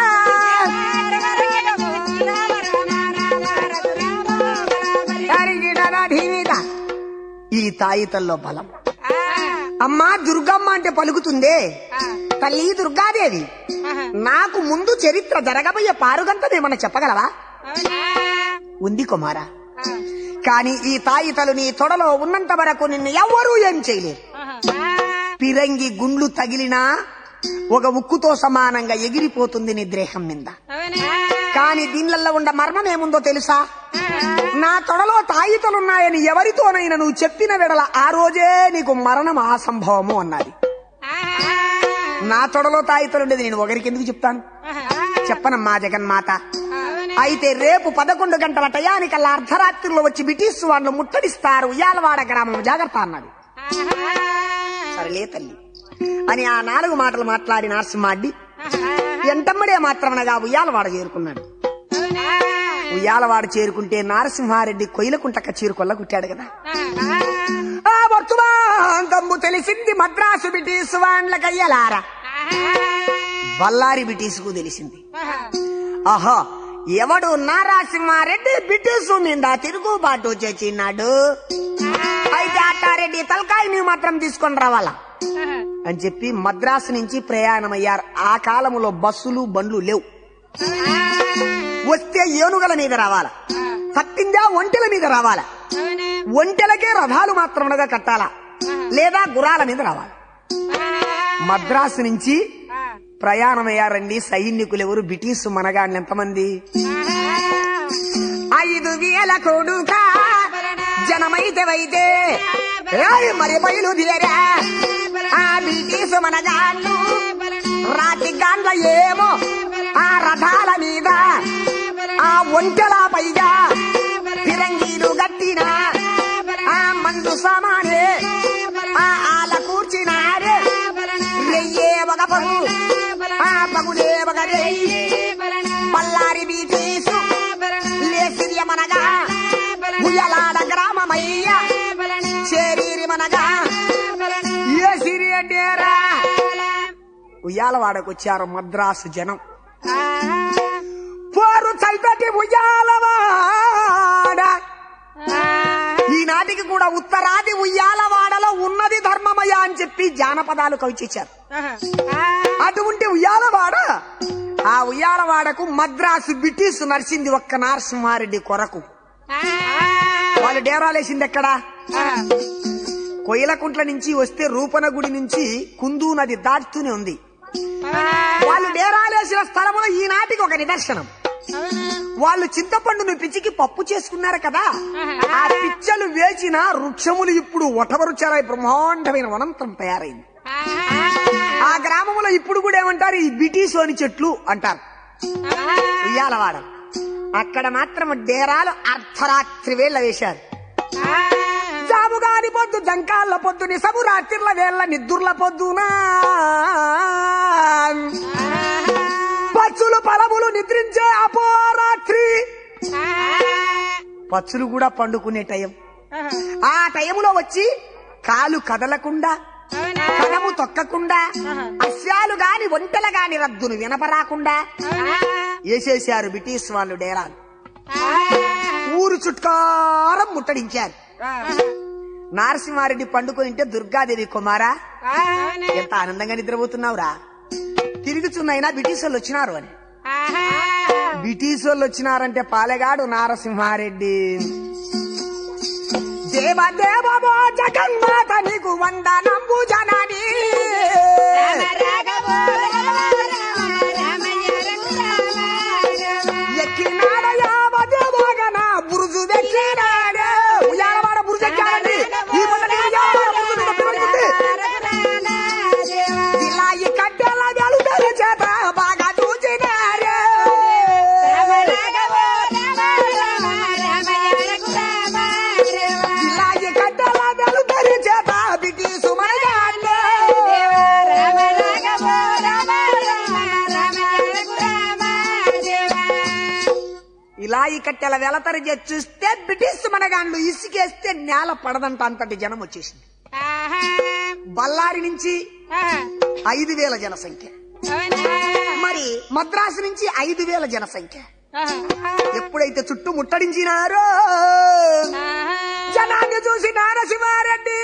అరిగిడరా ఢీమిద. ఈ తాయితల్లో బలం అమ్మా దుర్గమ్మ అంటే పలుకుతుందే తల్లి దుర్గాదేవి నాకు ముందు చరిత్ర జరగబోయే పారుగంతదేమన్నా చెప్పగలవా ఉంది కుమారా కానీ ఈ తాయితలు నీ తొడలో ఉన్నంత వరకు నిన్ను ఎవ్వరూ ఏం చేయలేరు పిరంగి గుండ్లు తగిలినా ఒక ఉక్కుతో సమానంగా ఎగిరిపోతుంది నీ దేహం మీద కానీ దీనిలలో ఉండ మర్మం ఏముందో తెలుసా నా తొడలో తాయితలున్నాయని ఎవరితోనైనా నువ్వు చెప్పిన వెడల ఆ రోజే నీకు మరణం అసంభవము అన్నది నా తొడలో తాయితలుండేది నేను ఒకరికి ఎందుకు చెప్తాను చెప్పనమ్మా జగన్మాత అయితే రేపు పదకొండు గంటల టయానికల్లా అర్ధరాత్రిలో వచ్చి బ్రిటిష్ వాళ్ళు ముట్టడిస్తారు ఉయ్యాలవాడ గ్రామం జాగ్రత్త అన్నది సరేలే తల్లి అని ఆ నాలుగు మాటలు మాట్లాడి నరసింహాడ్డి ఎంతమ్మడే మాత్రమనగా ఉయ్యాలవాడ చేరుకున్నాడు ఉయ్యాలవాడ చేరుకుంటే నరసింహారెడ్డి కొయ్యలకుంటక చీరుకొల్ల కుట్టాడు కదా ఆ వర్తమాంతము తెలిసింది మద్రాసు బ్రిటిష్ వాళ్ళకయ్యలారా బల్లారి బ్రిటిష్కు తెలిసింది ఆహా ఎవడు నారాసింహారెడ్డి బ్రిటిష్ మీద తిరుగుబాటు చేసినాడు అయితే అట్టారెడ్డి తలకాయ నీవు మాత్రం తీసుకొని రావాలా అని చెప్పి మద్రాసు నుంచి ప్రయాణమయ్యారు ఆ కాలంలో బస్సులు బండ్లు లేవు వస్తే ఏనుగల మీద రావాలా తప్పిందా ఒంటెల మీద రావాలా ఒంటెలకే రథాలు మాత్రమునగా కట్టాలా లేదా గుర్రాల మీద రావాలి మద్రాసు నుంచి ప్రయాణమయ్యారండి సైనికులు ఎవరు బ్రిటిష్ మనగాళ్ళు ఎంతమంది ఐదు వేల కొడుక జనమైతే వైతే ఏయ్ మరి బయలుదేరా ఆ బ్రిటిష్ మనగాళ్ళు రాతి గాండ్ల ఏమో ఆ రథాల మీద ఆ ఒంటెల పైగా ఫిరంగీలు గట్టిన ఆ మందు సామానే ఆ ఆల కూర్చినారే రెయ్యే ఒక పగు ఆ పగులే ఒక రెయ్యి పల్లారి బీటీసు లేసిరియమనగా ఉయ్యలాడ గ్రామమయ్య చేరీరి మనగా ఏ సిరి అంటేరా ఉయ్యాలవాడకు వచ్చారు మద్రాసు జనం పోరు చల్పటి ఉయ్యాలవాడ ఈనాటికి కూడా ఉత్తరాది ఉయ్యాలవాడలో ఉన్నది ధర్మమయ అని చెప్పి జానపదాలు కవిచిచ్చారు అటువంటి ఉయ్యాలవాడ ఆ ఉయ్యాలవాడకు మద్రాసు బ్రిటిష్ నడిచింది ఒక్క నరసింహారెడ్డి కొరకు వాళ్ళు డేరాలేసింది ఎక్కడా కొయ్యలకుంట్ల నుంచి వస్తే రూపన గుడి నుంచి కుందు నది దాటుతూనే ఉంది వాళ్ళు డేరాలేసిన స్థలములో ఈనాటికి ఒక నిదర్శనం వాళ్ళు చింతపండును పిచ్చికి పప్పు చేసుకున్నారు కదా ఆ పిచ్చలు వేచిన వృక్షములు ఇప్పుడు ఒటవరుచారాయి బ్రహ్మాండమైన వనంతం తయారైంది ఆ గ్రామంలో ఇప్పుడు కూడా ఏమంటారు ఈ బిటీసోని చెట్లు అంటారు ఉయ్యాలవాడ అక్కడ మాత్రం డేరాలు అర్ధరాత్రి వేళ వేశారు జాముగాని పొద్దు జంకాళ్ళ పొద్దు నిసము రాత్రిల వేళ్ళ నిద్దుర్ల పొద్దునా పచ్చులు పలములు నిద్రించే అపోరాత్రి పచ్చులు కూడా పండుకునే టైం ఆ టైంలో వచ్చి కాలు కదలకుండా కదము తొక్కకుండా అశ్వాలు గాని ఒంటెల గాని రద్దును వినపరాకుండా వేసేశారు బ్రిటిష్ వాళ్ళు డేరాలు ఊరు చుట్కారం ముట్టడించారు నారసింహారెడ్డి పండుకొని దుర్గాదేవి కుమారా ఎంత ఆనందంగా నిద్రపోతున్నావురా తిరుగుచున్నైనా బ్రిటిష్ వాళ్ళు వచ్చినారు అని బ్రిటిష్ వాళ్ళు వచ్చినారంటే పాలెగాడు నారసింహారెడ్డి దేవ దేవో జగన్మాత నీకు వందనంబు జనని ఎక్కినాడయా దేవోగన బురుజు వెక్కినాడే ఉయ్యాలవాడ బురుజు ఎక్కాడండి ఈ మొదటి ఉయ్యాలవాడ బురుజు మీద పిలుస్తుంది జిల్లాయి కట్టెల వెలుగల చేత బాగా చూచినారే జిల్లాయి కట్టెల వెలుగల చేత బ్రిటిషు మనగాళ్ళే ఇలా ఈ కట్టెల వెలతరి చేసి చూస్తే బ్రిటిష్ మనగాండ్లు ఇసుకేస్తే నేల పడదంట అంతటి జనం వచ్చేసింది బళ్ళారి నుంచి ఐదు వేల జనసంఖ్య మరి మద్రాసు నుంచి ఐదు వేల జనసంఖ్య ఎప్పుడైతే చుట్టూ ముట్టడించినారో జనాన్ని చూసి నారసింహారెడ్డి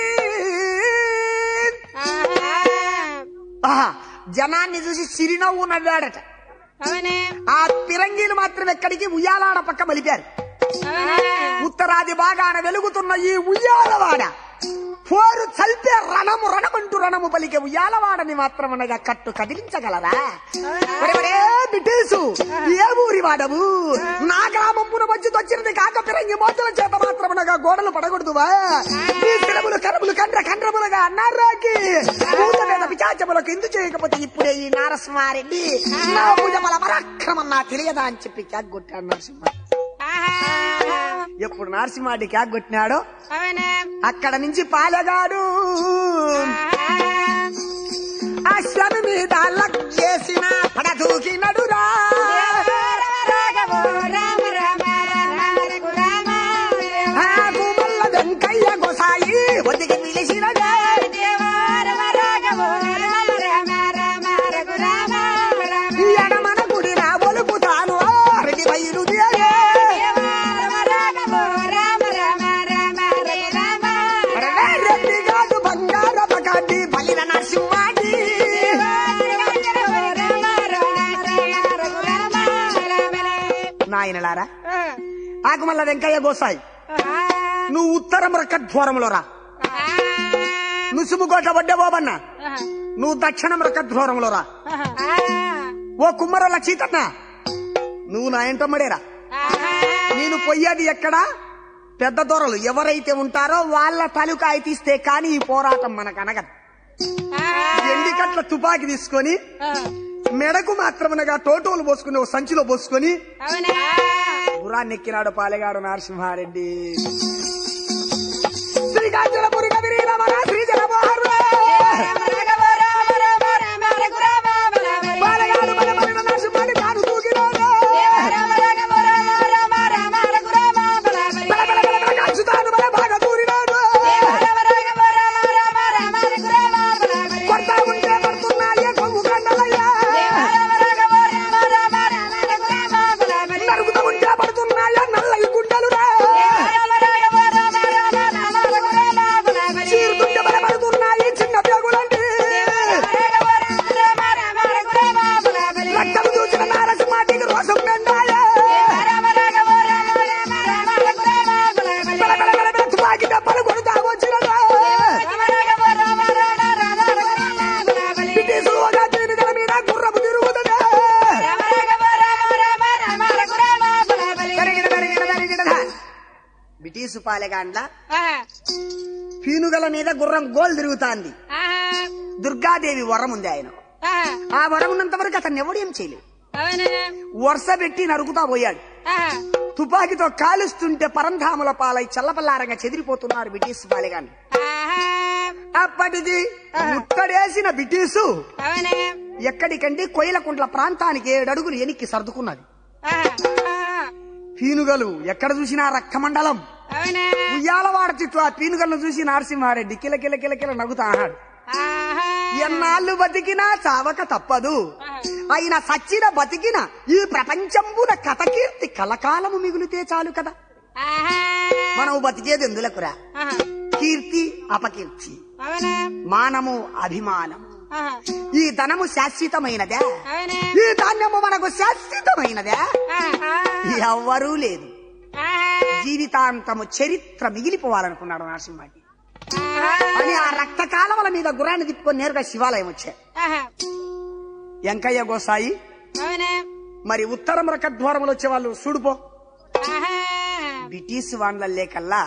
ఆహా, జనాన్ని చూసి చిరునవ్వు నవ్వాడట ఆ పిరంగీలు మాత్రం ఎక్కడికి ఉయ్యాలాడ పక్క మలిపారు ఉత్తరాది భాగాన వెలుగుతున్న ఈ ఉయ్యాలవాడ పోరు చల్పే రణము రణమంటూ రణము పలికే ఉయ్యాలవాడని మాత్రం అనగా కట్టు కదిలించగలరా ఒరే ఒరే బిడ్డేసు ఏ ఊరి వాడవు నా గ్రామమున వచ్చి వచ్చినది కాక పిరంగి మోతల చేత మాత్రమనగా గోడలు పడకూడదువా ఈ సిరములు కరములు కండ్ర కండ్రములుగా అన్నారాకి పూజ మీద పిచాచములకు ఎందు చేయకపోతే ఇప్పుడే ఈ నారసింహారెడ్డి నా పూజ బల పరాక్రమం నా తెలియదా అని చెప్పి క్యాక్ కొట్టాడు నరసింహ ఎప్పుడు నరసింహారెడ్డి క్యాక్ కొట్టినాడో అక్కడ నుంచి పాలెగాడు అశ్వమి మీద లక్ చేసిన పడదూకినడురా ఆకు మల్ల వెంకయ్య గొసాయి ఒదిగి పిలిచినదే ఎడమన గుడిన ఒలుకుతాను రెడ్డి బయలుదేరే రెడ్డి కాదు బంగారప కాటి బలిన నరసింహాటి నాయనలారా ఆకుమల్ల వెంకయ్య గోసాయి నువ్వు ఉత్తరం రకధ్వరంలో రా నుసుముకోట వడ్డే బాబన్న నువ్వు దక్షిణం రకధ్వరంలో రా ఓ కుమ్మరల చీతన్న నువ్వు నా ఎంటమ్మడేరా నేను పొయ్యేది ఎక్కడా పెద్ద దొరలు ఎవరైతే ఉంటారో వాళ్ళ తలుకాయ తీస్తే కానీ ఈ పోరాటం మనకు అనగదు ఎండికట్ల తుపాకి తీసుకొని మెడకు మాత్రమనగా టోటోలు పోసుకుని ఓ సంచిలో పోసుకొని గురాన్ని ఎక్కినాడు పాలెగాడు నరసింహారెడ్డి శ్రీకాంచలపురి కదిరి రమణ శ్రీజలమోహర్ పాలెగాడు మన మరిన నరసింహాడి కాడు దూకినాడు బల బల బల బల కాల్చుతాడు బల బాగా దూరినాడు కొడతా ఉంటే పడుతున్నాయే కొంగు కండలయ్యా నరుగుతా ఉంటే పడుతున్నాయా నల్లయి గుండెలురా చీరుతుంటే బల పడుతున్నాయి చిన్న పేగులండి రక్తం చూసిన నారసింహాటికి రోషం మెండాయే బల బల బల బల తుపాకి దెబ్బలు కొడుతా వచ్చినదా బ్రిటిషు ఒక తీరుగల మీద గుర్రపు తిరుగుతుందా పెరిగిన పెరిగిన పెరిగిన బ్రిటిషు పాలెగాండ్ల పీనుగల మీద గుర్రం గోల్ తిరుగుతాంది దుర్గాదేవి వరం ఉంది ఆయన ఆ వరం ఉన్నంత వరకు అతన్ని ఎవడు ఏం చేయలేదు వరుస పెట్టి నరుకుతా పోయాడు తుపాకీతో కాలుస్తుంటే పరంధాముల పాలై చల్లపల్లారంగా చెదిరిపోతున్నారు బ్రిటిష్ పాలెగాండ్లు అప్పటికి ముట్టడేసిన బ్రిటిషు ఎక్కడికండి కొయిలకుంట్ల ప్రాంతానికి ఏడు అడుగులు ఎనిక్కి సర్దుకున్నది పీనుగలు ఎక్కడ చూసినా రక్తమండలం అవునా ఉయ్యాలవాడ చుట్టూ ఆ పీనుగలను చూసి నరసింహారెడ్డి కిల కిల కిల కిల నవ్వుతా అన్నాడు ఆహా ఎన్నాళ్ళు బతికినా చావక తప్పదు ఆయన సచ్చిన బతికిన ఈ ప్రపంచంబున కథకీర్తి కలకాలము మిగులుతే చాలు కదా ఆహా మనం బతికేది ఎందులకురా ఆహా కీర్తి అపకీర్తి అవునా మానము అభిమానము ఆహా ఈ ధనము శాశ్వతమైనదే అవునా ఈ ధాన్యము మనకు శాశ్వతమైనదే ఆహా ఎవ్వరూ లేదు ఆహా జీవితాంతము చరిత్ర మిగిలిపోవాలనుకున్నాడు నరసింహారెడ్డి ఆహా అని ఆ రక్త కాలవల మీద గుర్రాన్ని తిప్పుకొని నేరుగా శివాలయం వచ్చాయి ఆహా వెంకయ్య గోసాయి అవునా మరి ఉత్తరం రకద్వారములు వచ్చే వాళ్ళు చూడుపో ఆహా బ్రిటిష్ వాళ్ళ లేకల్లా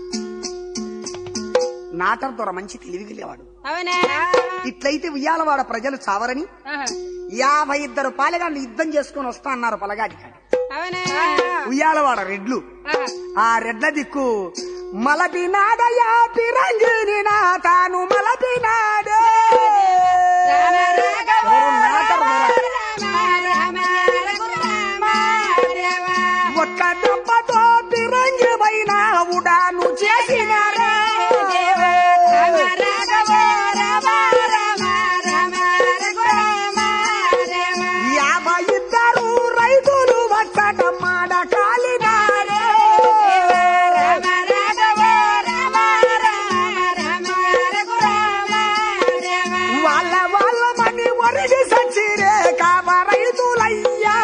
నాటర్ దొర మంచి తెలివిగలేవాడు అవునా ఇట్లయితే ఉయ్యాలవాడ ప్రజలు చావరని ఆహా యాభై ఇద్దరు పాలెగాళ్ళు యుద్ధం చేసుకుని వస్తా అన్నారు పలగాటి కాడ అవునా ఉయ్యాలవాడ రెడ్లు ఆహా ఆ రెడ్ల దిక్కు మలపినాదయా పిరంగిని నా తాను మలపినాడే ఎవరు నాటర్ దొర. ఒక్క దెబ్బతో పిరంగి పైన ఉడాను చేసినారా యాభై ఇద్దరు రైతులు వచ్చట మాడ కాలినారే వాళ్ళ వాళ్ళ మని ఒరిగి సచ్చిరే కాబ రైతులయ్యా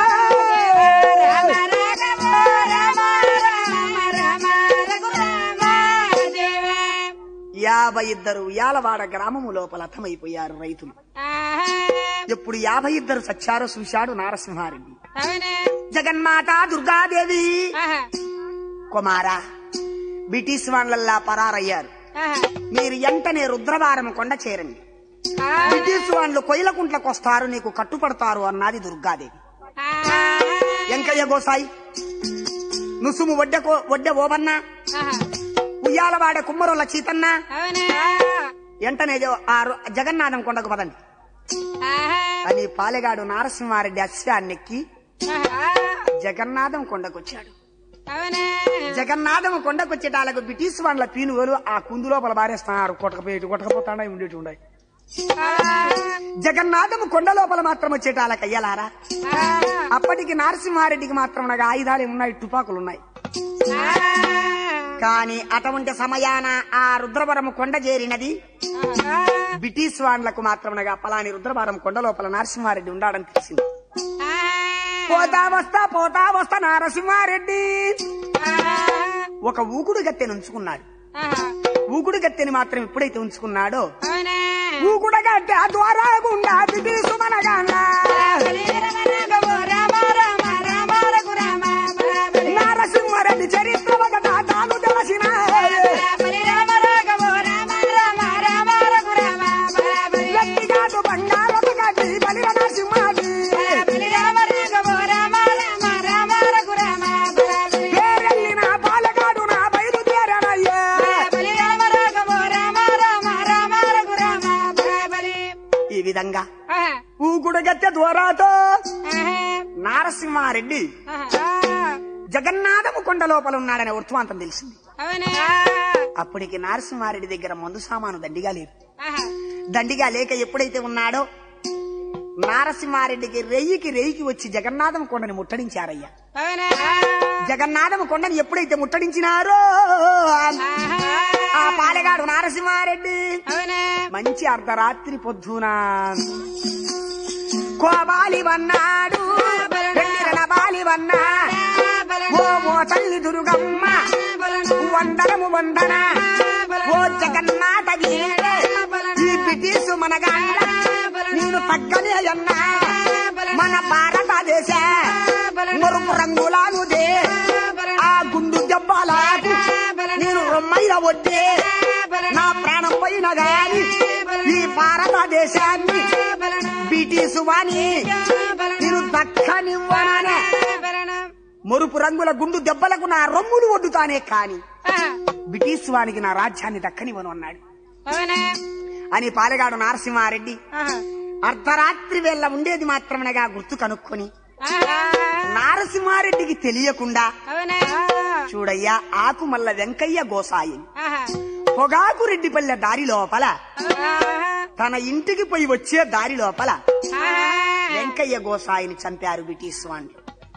యాభై ఇద్దరు యాలవాడ గ్రామము లోపల అర్థమైపోయారు రైతులు ఎప్పుడు యాభై ఇద్దరు సచ్చారో చూశాడు నారసింహారెడ్డి జగన్మాత దుర్గాదేవి కుమారా బ్రిటిష్ వాళ్ళల్లా పరారయ్యారు మీరు ఎంటనే రుద్రవారం కొండ చేరండి బ్రిటిష్ వాళ్ళు కొయ్యలకుంట్లకు వస్తారు నీకు కట్టుపడతారు అన్నది దుర్గాదేవి వెంకయ్య గోసాయి నుసుము వడ్డె కో- వడ్డె ఓబన్న ఉయ్యాలవాడ కుమ్మరుల చీతన్న ఎంటనే జ- ఆ రు- జగన్నాథం కొండకు పదండి అని పాలెగాడు నారసింహారెడ్డి అశ్వాన్నెక్కి జగన్నాథం కొండకొచ్చాడు జగన్నాథం కొండకొచ్చేటాలకు బ్రిటిష్ వాళ్ళ పీనుగోలు ఆ కుందు లోపల బారేస్తున్నారు కొట్టకపోయి కొట్టకపోతాడా ఉండేటి ఉన్నాయి జగన్నాథము కొండ లోపల మాత్రం వచ్చేటాలకు అయ్యలారా అప్పటికి నరసింహారెడ్డికి మాత్రం నాకు ఆయుధాలు ఉన్నాయి తుపాకులు ఉన్నాయి కానీ అటువంటి సమయాన ఆ రుద్రవరం కొండ చేరినది బ్రిటిష్ వాళ్ళకు మాత్రం నగా పలాని రుద్రవరం కొండ లోపల నరసింహారెడ్డి ఉండాడని తెలిసింది పోతా వస్తా పోతా వస్తా నరసింహారెడ్డి ఒక ఊకుడు గత్తెని ఉంచుకున్నాడు ఊకుడు గత్తెని మాత్రం ఎప్పుడైతే ఉంచుకున్నాడో ఊకుడ గట్టె ఆ ద్వారా గుండా బ్రిటిష్ మనగానా నరసింహారెడ్డి చరిత్ర ఒకట తాను తెలిసిన గట్టిగాడు బంగారపు గడ్డి బలిర నరసింహాడి పేరెళ్ళిన పాలగాడు నా బయలుదేరనయ్యా ఈ విధంగా ఊకుడు గట్టె ద్వారాతో నారసింహారెడ్డి జగన్నాథము కొండ లోపల ఉన్నాడనే వృత్తాంతం తెలిసింది అప్పటికి నరసింహారెడ్డి దగ్గర మందు సామాను దండిగా లేదు దండిగా లేక ఎప్పుడైతే ఉన్నాడో నారసింహారెడ్డికి రెయ్యికి రెయ్యికి వచ్చి జగన్నాథం కొండని ముట్టడించారయ్యా జగన్నాథం కొండని ఎప్పుడైతే ముట్టడించినారో ఆ పాలెగాడు నారసింహారెడ్డి మంచి అర్ధరాత్రి పొద్దున కోబాలి వన్నాడు వెండిరన బాలి వన్నా ఓ ఓ తల్లి దుర్గమ్మ వందనము వందన ఓ జగన్నాథ వీరే ఈ బ్రిటిష్ మనగాండ నేను తగ్గనే అన్నా మన భారతదేశ మురుపు రంగులానుదే ఆ గుండు దెబ్బలాకు నేను రొమ్మైల వడ్డే నా ప్రాణం పోయిన గాని ఈ భారతదేశాన్ని బ్రిటిష్ వాణి నేను దక్కనివ్వననే మురుపు రంగుల గుండు దెబ్బలకు నా రొమ్ములు వడ్డుతానే కాని బ్రిటిష్ వానికి నా రాజ్యాన్ని దక్కనివ్వను అన్నాడు అని పాలెగాడు నరసింహారెడ్డి అర్ధరాత్రి వేళ ఉండేది మాత్రమనగా గుర్తు కనుక్కొని నారసింహారెడ్డికి తెలియకుండా అవునా చూడయ్యా ఆకుమల్ల వెంకయ్య గోసాయి పొగాకు రెడ్డిపల్లె దారి లోపల తన ఇంటికి పోయి వచ్చే దారి లోపల వెంకయ్య గోసాయిని చంపారు బ్రిటిష్ వాళ్ళు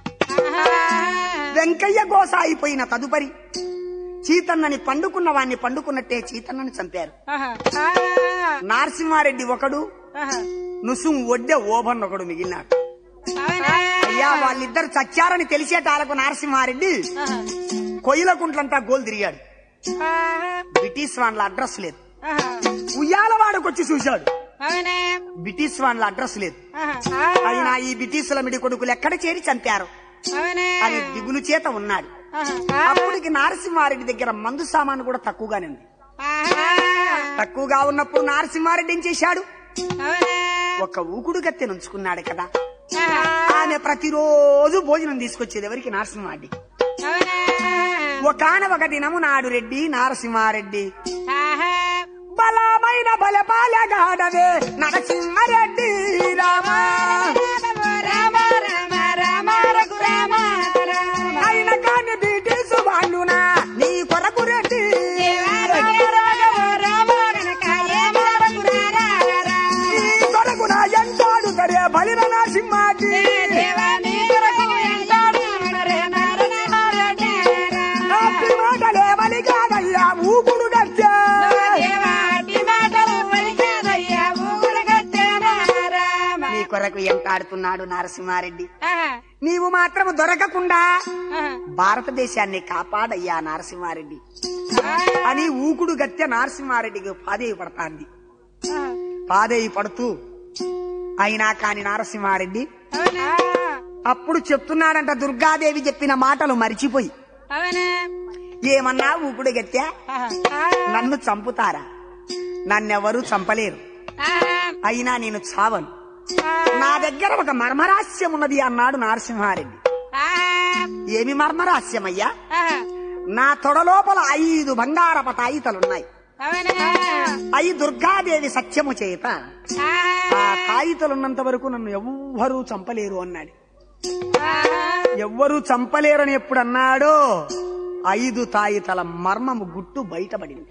వెంకయ్య గోసాయి పోయిన తదుపరి చీతన్నని పండుకున్న వాణ్ణి పండుకున్నట్టే చీతన్నని చంపారు నరసింహారెడ్డి ఒకడు నుసుం ఒడ్డె ఓబన్ ఒకడు మిగిలినాడు అయ్యా వాళ్ళిద్దరు చచ్చారని తెలిసేటాలకు నరసింహారెడ్డి కొయ్యలకుంట్లంతా గోల్ తిరిగాడు బ్రిటిష్ వాళ్ళ అడ్రస్ లేదు ఉయ్యాలవాడకొచ్చి చూశాడు బ్రిటిష్ వాళ్ళ అడ్రస్ లేదు అయినా ఈ బ్రిటిష్ల మిడి కొడుకులు ఎక్కడ చేరి చంపారు అని దిగులు చేత ఉన్నాడు అప్పటికి నరసింహారెడ్డి దగ్గర మందు సామాను కూడా తక్కువగానే ఉంది తక్కువగా ఉన్నప్పుడు నరసింహారెడ్డి ఏం చేశాడు ఒక ఊకుడు గత్తె నుంచుకున్నాడు కదా ఆమె ప్రతిరోజు భోజనం తీసుకొచ్చేది ఎవరికి నరసింహారెడ్డి ఒకనొక దినము నాడు రెడ్డి నరసింహారెడ్డి బలమైన బలపాలగాడవే నరసింహారెడ్డి రామా అయిన కాని బ్రిటిష్ వాళ్ళునా నీ కొరకు రెడ్డి నీ కొరకు నా ఎంటాడు సరే బలిన నరసింహాజీ నాటి మాటలే బలి కాదయ్యా ఊకుడు గచ్చే నీ కొరకు ఎంటాడుతున్నాడు నరసింహారెడ్డి నీవు మాత్రము దొరకకుండా భారతదేశాన్ని కాపాడయ్యా నరసింహారెడ్డి అని ఊకుడు గత్తె నరసింహారెడ్డికి పాదేవి పడతాంది పాదేవి పడుతూ అయినా కాని నరసింహారెడ్డి అప్పుడు చెప్తున్నాడంట దుర్గాదేవి చెప్పిన మాటలు మరిచిపోయి ఏమన్నా ఊకుడు గత్తె నన్ను చంపుతారా నన్నెవరూ చంపలేరు అయినా నేను చావను నా దగ్గర ఒక మర్మరాస్యం ఉన్నది అన్నాడు నరసింహారెడ్డి ఏమి మర్మరాస్యమయ్యా నా తొడ లోపల ఐదు బంగారప తాయితలున్నాయి అయి దుర్గాదేవి సత్యము చేత ఆ తాయితలున్నంత వరకు నన్ను ఎవ్వరూ చంపలేరు అన్నాడు ఎవ్వరూ చంపలేరని ఎప్పుడు అన్నాడో ఐదు తాయితల మర్మము గుట్టు బయటపడింది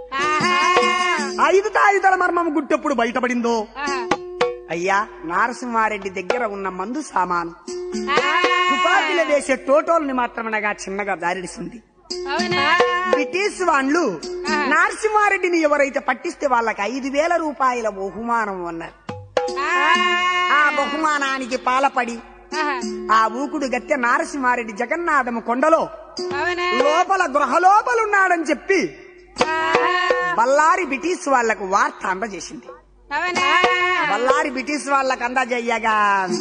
ఐదు తాయితల మర్మము గుట్టు ఎప్పుడు బయటపడిందో అయ్యా నరసింహారెడ్డి దగ్గర ఉన్న మందు సామాను తుపాకీలు వేసే టోటోల్ని మాత్రమనగా చిన్నగా దారిడిసింది బ్రిటిష్ వాళ్ళు నరసింహారెడ్డిని ఎవరైతే పట్టిస్తే వాళ్ళకి ఐదు వేల రూపాయల బహుమానం అన్నారు ఆ బహుమానానికి పాలపడి ఆ ఊకుడు గత్తె నరసింహారెడ్డి జగన్నాథము కొండలో లోపల గృహలోపలున్నాడని చెప్పి బల్లారి బ్రిటిష్ వాళ్లకు వార్త అందజేసింది బల్లారి బ్రిటిష్ వాళ్ళకు అందజేయగా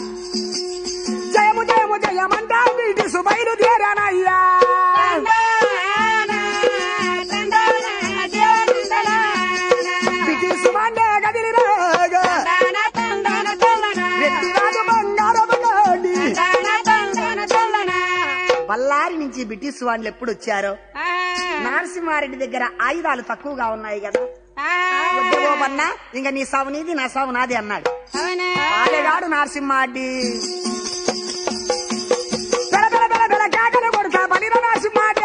జయము జయము జయమంటా బ్రిటిష్ బయలుదేరానయ్యా బ్రిటిష్ వాడే కదిలిరాగా రెడ్డి రాజు బంగారపు గాడి. బల్లారి నుంచి బ్రిటిష్ వాళ్ళు ఎప్పుడు వచ్చారో నరసింహారెడ్డి దగ్గర ఆయుధాలు తక్కువగా ఉన్నాయి కదా వద్దుగోపన్నా ఇంకా నీ సావు నీది నా సావు నాది అన్నాడు ఆడగాడు నరసింహారెడ్డి బెల బెల బెల బెల కేకలు కొడుతా బలిన నరసింహారెడ్డి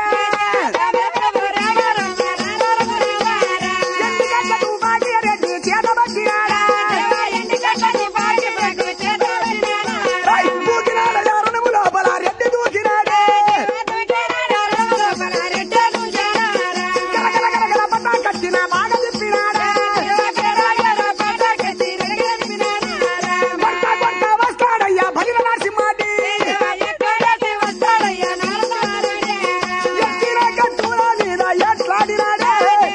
ఎందుకంటే నువ్వు మాటి రెడ్డి చేత పట్టినాడా ఐ, దూకినాడు ఎవరనుము లోపల రెడ్డి దూకినాడే గల గల గల గల పట్టా కట్టిన బాగా చెప్పినాడే కొట్ట కొట్ట వస్తాడయ్యా బలిన నరసింహారెడ్డి ఎక్కిన కట్టుల మీద ఎట్లాడినాడే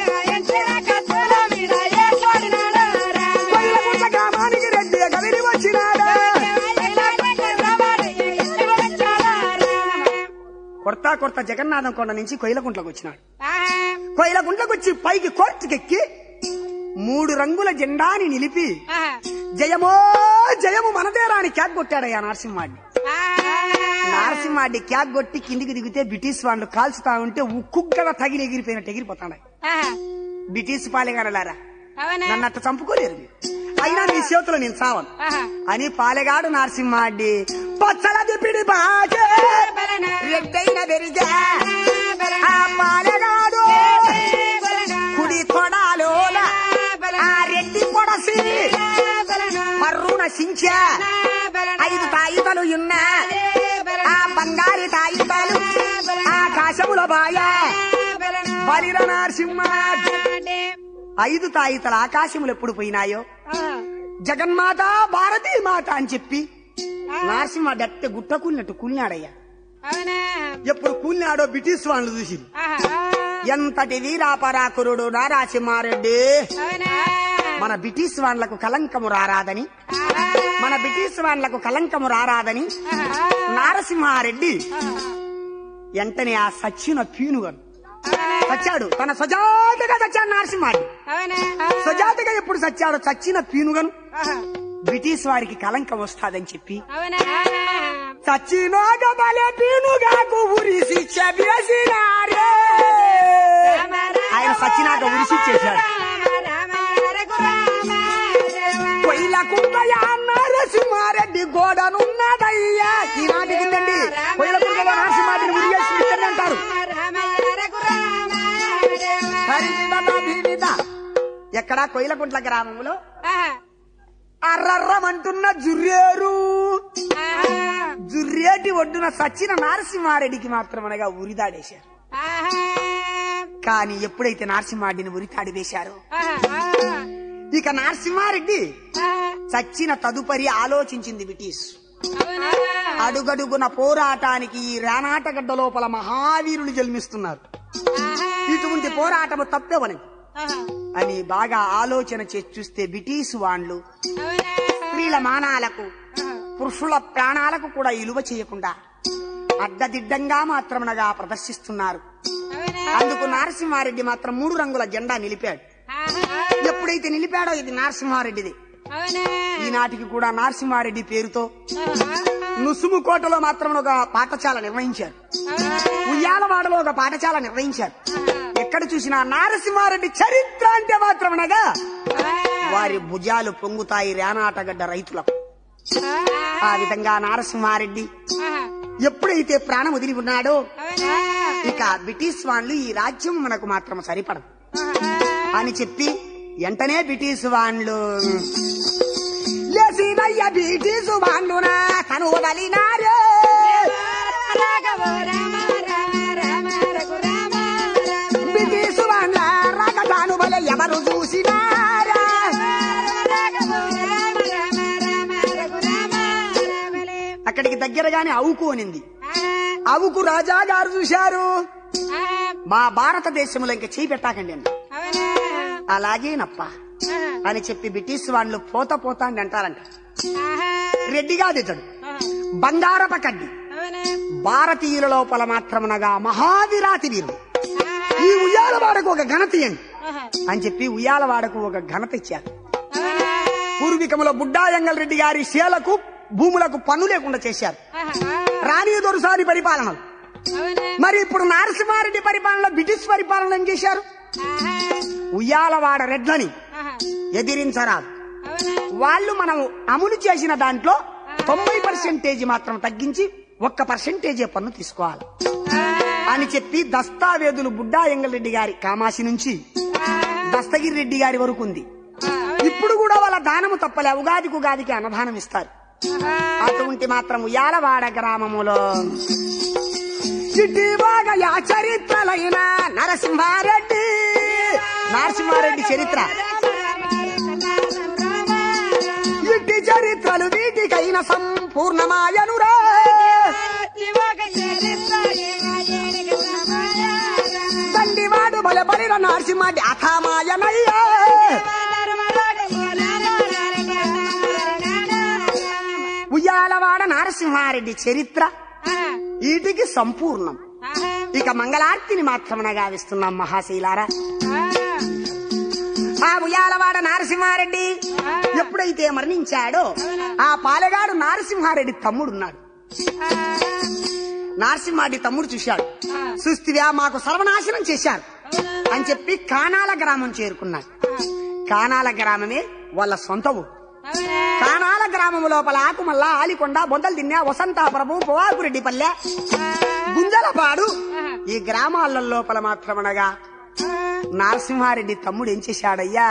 కొయ్యలగుంట గ్రామానికి రెడ్డి కదిలి వచ్చినాడే కొడతా కొడతా జగన్నాథం కొండ నుంచి కొయ్యలగుంట్లకు వచ్చినాడు కొయ్యలగుంట్లకు వచ్చి పైకి కోర్టుకెక్కి మూడు రంగుల జెండాని నిలిపి జయమో జయము మనదేరా అని క్యాక్ కొట్టాడయ్యా నరసింహాడి నరసింహాడి క్యాక్ కొట్టి కిందికి దిగితే బ్రిటిష్ వాళ్ళు కాల్చుతా ఉంటే ఉక్కుగ్గల తగిలి ఎగిరిపోయినట్టు ఎగిరిపోతాడు బ్రిటిష్ పాలెగాడలారా నన్ను అట్ట చంపుకోలేరు మీరు. అయినా నీ చేతిలో నేను చావను ఆహా. అని పాలెగాడు నరసింహాడ్డి పచ్చల దిపిడి బాజే బలనా. రెడ్డైన బెరిగే బలనా. ఆ పాలెగాడు బలనా. కుడి తొడాలోన ఆ రెడ్డి పొడసి బలనా. పర్రున సించా బలనా. ఐదు తాయితలు ఉన్నా ఆ బంగారు తాయితాలు ఆకాశముల బాయ బలనా. బలిర నరసింహ అంటే, ఐదు తాయితల ఆకాశములు ఎప్పుడు పోయినాయో ఆహా. జగన్మాత భారతీ మాత అని చెప్పి నరసింహ డట్ట గుట్ట కూలినట్టు కూలినాడయ్యా అవునా ఎప్పుడు కూలినాడో బ్రిటిష్ వాళ్ళు చూసి ఆహా. ఎంతటి వీరాపరాకురుడు నారాసింహారెడ్డి అవునా మన బ్రిటిష్ వాళ్ళకు కలంకము రారాదని ఆహా. మన బ్రిటిష్ వాళ్ళకు కలంకము రారాదని ఆహా. నారసింహారెడ్డి వెంటనే ఆ సచ్చిన పీనుగను అవునా చచ్చాడు తన సజాతిగా చచ్చాడు నరసింహారెడ్డి అవునా సజాతిగా ఎప్పుడు చచ్చాడో చచ్చిన పీనుగను ఆహా. బ్రిటిష్ వారికి కలంకం వస్తాదని చెప్పి అవునా చచ్చినోగ బలే పీనుగాకు ఉరిసి చెబేసినారే ఆయన సచ్చినాక ఉరిసి చేశాడు కొయ్ల కుంకయ నరసింహారెడ్డి గోడనున్నదయ్యా ఈనాటికి ఉందండి కొయ్ల కుంకలో నరసింహారెడ్డి ఉరియేసి ఇక్కడనే అంటారు హరివిద వివిధ ఎక్కడ కొయ్లకుంట్ల గ్రామంలో అర్రర్రమంటున్న జుర్రేరు జుర్రేటి ఒడ్డున సచ్చిన నరసింహారెడ్డికి మాత్రం అనగా ఉరిదాడేశారు కానీ ఎప్పుడైతే నరసింహారెడ్డిని ఉరితాడి వేశారో ఇక నరసింహారెడ్డి చచ్చిన తదుపరి ఆలోచించింది బ్రిటిష్ అడుగడుగున పోరాటానికి ఈ రానాటగడ్డ లోపల మహావీరులు జన్మిస్తున్నారు ఇటువంటి పోరాటము తప్పేవని అని బాగా ఆలోచన చేసి చూస్తే బ్రిటిష్ వాళ్ళు స్త్రీల మానాలకు పురుషుల ప్రాణాలకు కూడా ఇలువ చేయకుండా అడ్డదిడ్డంగా మాత్రమునగా ప్రదర్శిస్తున్నారు అందుకు నరసింహారెడ్డి మాత్రం మూడు రంగుల జెండా నిలిపాడు ఎప్పుడైతే నిలిపాడో ఇది నరసింహారెడ్డిది ఈనాటికి కూడా నరసింహారెడ్డి పేరుతో నుసుము కోటలో మాత్రం ఒక పాఠశాల నిర్వహించారు ఉయ్యాలవాడలో ఒక పాఠశాల నిర్వహించారు ఎక్కడ చూసినా నరసింహారెడ్డి చరిత్ర అంటే మాత్రమనగా వారి భుజాలు పొంగుతాయి రేనాటగడ్డ రైతులకు ఆ విధంగా నరసింహారెడ్డి ఎప్పుడైతే ప్రాణం వదిలి ఉన్నాడో ఇక బ్రిటిష్ వాళ్ళు ఈ రాజ్యం మనకు మాత్రం సరిపడదు అని చెప్పి వెంటనే బ్రిటిష్ వాళ్ళు లేసినయ్య బ్రిటిష్ వాళ్ళునా తను వదలినారే బ్రిటిష్ వాళ్ళ రగతాను వలె ఎవరు చూసినారా అక్కడికి దగ్గరగానే అవుకు అనింది అవుకు రాజా గారు చూశారు మా భారతదేశంలో ఇంకా చేయి పెట్టాకండి అండి అలాగేనప్ప అని చెప్పి బ్రిటిష్ వాళ్ళు పోత పోతా అని అంటారంట రెడ్డిగా ఇతడు బంగారప కడ్డి భారతీయుల లోపల మాత్రమునగా మహావిరాతి వీరుడు ఈ ఉయ్యాలవాడకు ఒక ఘనత ఇయ్యండి అని చెప్పి ఉయ్యాలవాడకు ఒక ఘనత ఇచ్చారు పూర్వీకములో బుడ్డాయంగల్ రెడ్డి గారి శేలకు భూములకు పన్ను లేకుండా చేశారు రాణి దొరసారి పరిపాలనలు మరి ఇప్పుడు నరసింహారెడ్డి పరిపాలనలో బ్రిటిష్ పరిపాలన ఏం చేశారు ఉయ్యాలవాడ రెడ్లని ఎదిరించరాదు వాళ్ళు మనం అమలు చేసిన దాంట్లో తొంభై పర్సెంటేజ్ మాత్రం తగ్గించి ఒక్క పర్సెంటేజే పన్ను తీసుకోవాలి అని చెప్పి దస్తావేదులు బుడ్డా ఎంగల్రెడ్డి గారి కామాసి నుంచి దస్తగిరి రెడ్డి గారి వరకు ఉంది ఇప్పుడు కూడా వాళ్ళ దానము తప్పలే ఉగాదికి ఉగాదికి అన్నదానం ఇస్తారు అటువంటి మాత్రం ఉయ్యాలవాడ గ్రామములో చిట్టి బాగా యా చరిత్రలైన నరసింహారెడ్డి నరసింహారెడ్డి చరిత్ర ఇట్టి చరిత్రలు వీటికైన సంపూర్ణమాయనురా తండ్రివాడు బలబలిన నరసింహారెడ్డి అథామాయనయ్యా ఉయ్యాలవాడ నరసింహారెడ్డి చరిత్ర వీటికి సంపూర్ణం ఇక మంగళార్తిని మాత్రమున గావిస్తున్నాం మహాశీలారా ఆ ఉయ్యాలవాడ నరసింహారెడ్డి ఎప్పుడైతే మరణించాడో ఆ పాలెగాడు నరసింహారెడ్డి తమ్ముడున్నాడు నరసింహారెడ్డి తమ్ముడు చూశాడు చూస్తివా మాకు సర్వనాశనం చేశారు అని చెప్పి కానాల గ్రామం చేరుకున్నాడు కానాల గ్రామమే వాళ్ళ సొంత ఊరు అవునా కానాల గ్రామము లోపల ఆకుమల్ల ఆలికొండ బొందలు తిన్నా వసంతాపురము పొవాకురెడ్డిపల్లె గుంజలపాడు ఈ గ్రామాల లోపల మాత్రమనగా నరసింహారెడ్డి తమ్ముడు ఏం చేశాడయ్యా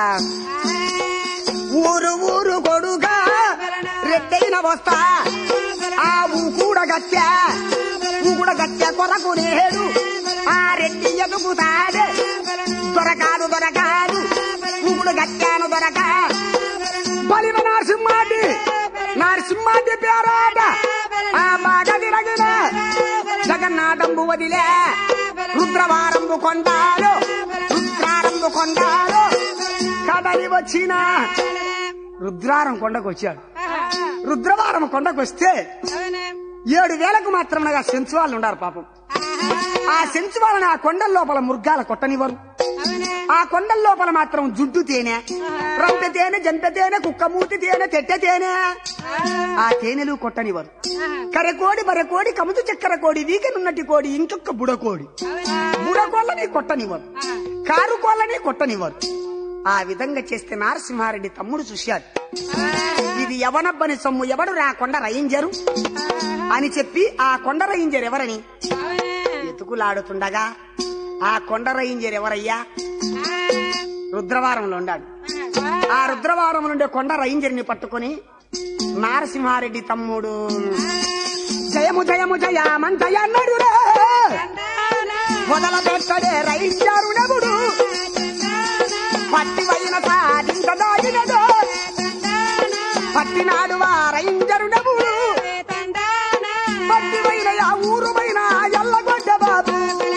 ఊరు ఊరు కొడుగా రెడ్డైన వస్తా ఆ ఊ కూడా గత్య ఊ కూడా గత్య కొరకు నేడు ఆ రెడ్డి ఎదుగుతాడే దొరకాదు దొరకాదు ఊ కూడా గత్యాను దొరక బలివ నరసింహాడి నరసింహాడి పేరాట ఆ బాగా తిరగిన జగన్నాథంబు వదిలే రుద్రవారంబు కొండాలు రుద్రారంబు కొండాలు కదలి వచ్చిన రుద్రారం కొండకు వచ్చాడు రుద్రవారం కొండకు వస్తే అవునా ఏడు వేలకు మాత్రమనగా సెంచు వాళ్ళు ఉన్నారు పాపం ఆ సెంచు వాళ్ళని ఆ కొండల లోపల మృగాల కొట్టనివ్వరు అవునా ఆ కొండల లోపల మాత్రం జుడ్డు తేనె రంపె తేనె జంపె తేనె కుక్కమూతి తేనె తెట్టె తేనె ఆ తేనెలు కొట్టనివ్వరు కరెకోడి బరెకోడి కముతు చక్కెర కోడి వీకెనున్నటి కోడి ఇంకొక బుడకోడి బుడకోళ్ళని కొట్టనివ్వరు కారు కోళ్ళని కొట్టనివ్వరు ఆ విధంగా చేస్తే నరసింహారెడ్డి తమ్ముడు చూశాడు ఇది ఎవనబ్బని సొమ్ము ఎవడు రా కొండ రయింజరు అని చెప్పి ఆ కొండ రయింజరు ఎవరని ఎతుకులాడుతుండగా ఆ కొండ రయింజరు ఎవరయ్యా రుద్రవారంలో ఉన్నాడు ఆ రుద్రవారం నుండి కొండ రైంజరిని పట్టుకొని నారసింహారెడ్డి తమ్ముడు జయము జయము జయమంతయన్నడురే మొదల పెట్టడే రైంజరుడెవుడు పట్టి వైన సాధింక దాగినదో పట్టినాడు వా రైంజరుడెవుడు పట్టి వైన ఆ ఊరు వైన ఎల్లగొడ్డ బాబు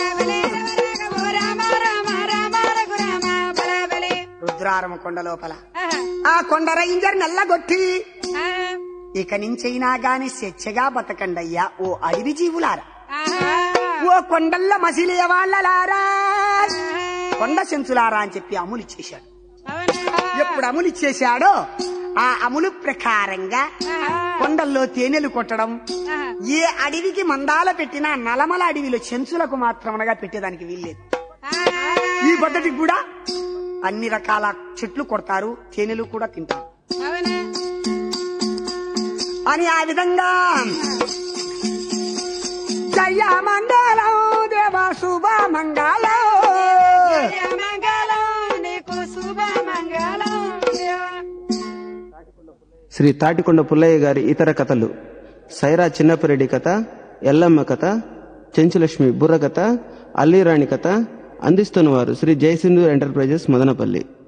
రుద్రారమ కొండ లోపల ఆ కొండ రైంజర్ నల్లగొట్టి ఇక నుంచైనా గాని స్వేచ్ఛగా బతకండయ్యా ఓ అడవి జీవులారా ఓ కొండల్ల మసిలే వాళ్ళలారా కొండ సెంచులారా అని చెప్పి అమలు ఇచ్చేశాడు ఎప్పుడు అమలు ఇచ్చేశాడో ఆ అమలు ప్రకారంగా కొండల్లో తేనెలు కొట్టడం ఏ అడవికి మందాల పెట్టినా నలమల అడవిలో చెంచులకు మాత్రమనగా పెట్టేదానికి వీల్లేదు ఈ పద్ధతికి కూడా అన్ని రకాల చెట్లు కొడతారు తేనెలు కూడా తింటారు అని ఆ విధంగా జయ మంగళం దేవ శుభ మంగళం శ్రీ తాటికొండ పుల్లయ్య గారి ఇతర కథలు సైరా చిన్నపిరెడ్డి కథ ఎల్లమ్మ కథ చెంచులక్ష్మి బుర్ర కథ అల్లిరాణి కథ అందిస్తున్నవారు శ్రీ జయసింధు ఎంటర్ప్రైజెస్ మదనపల్లి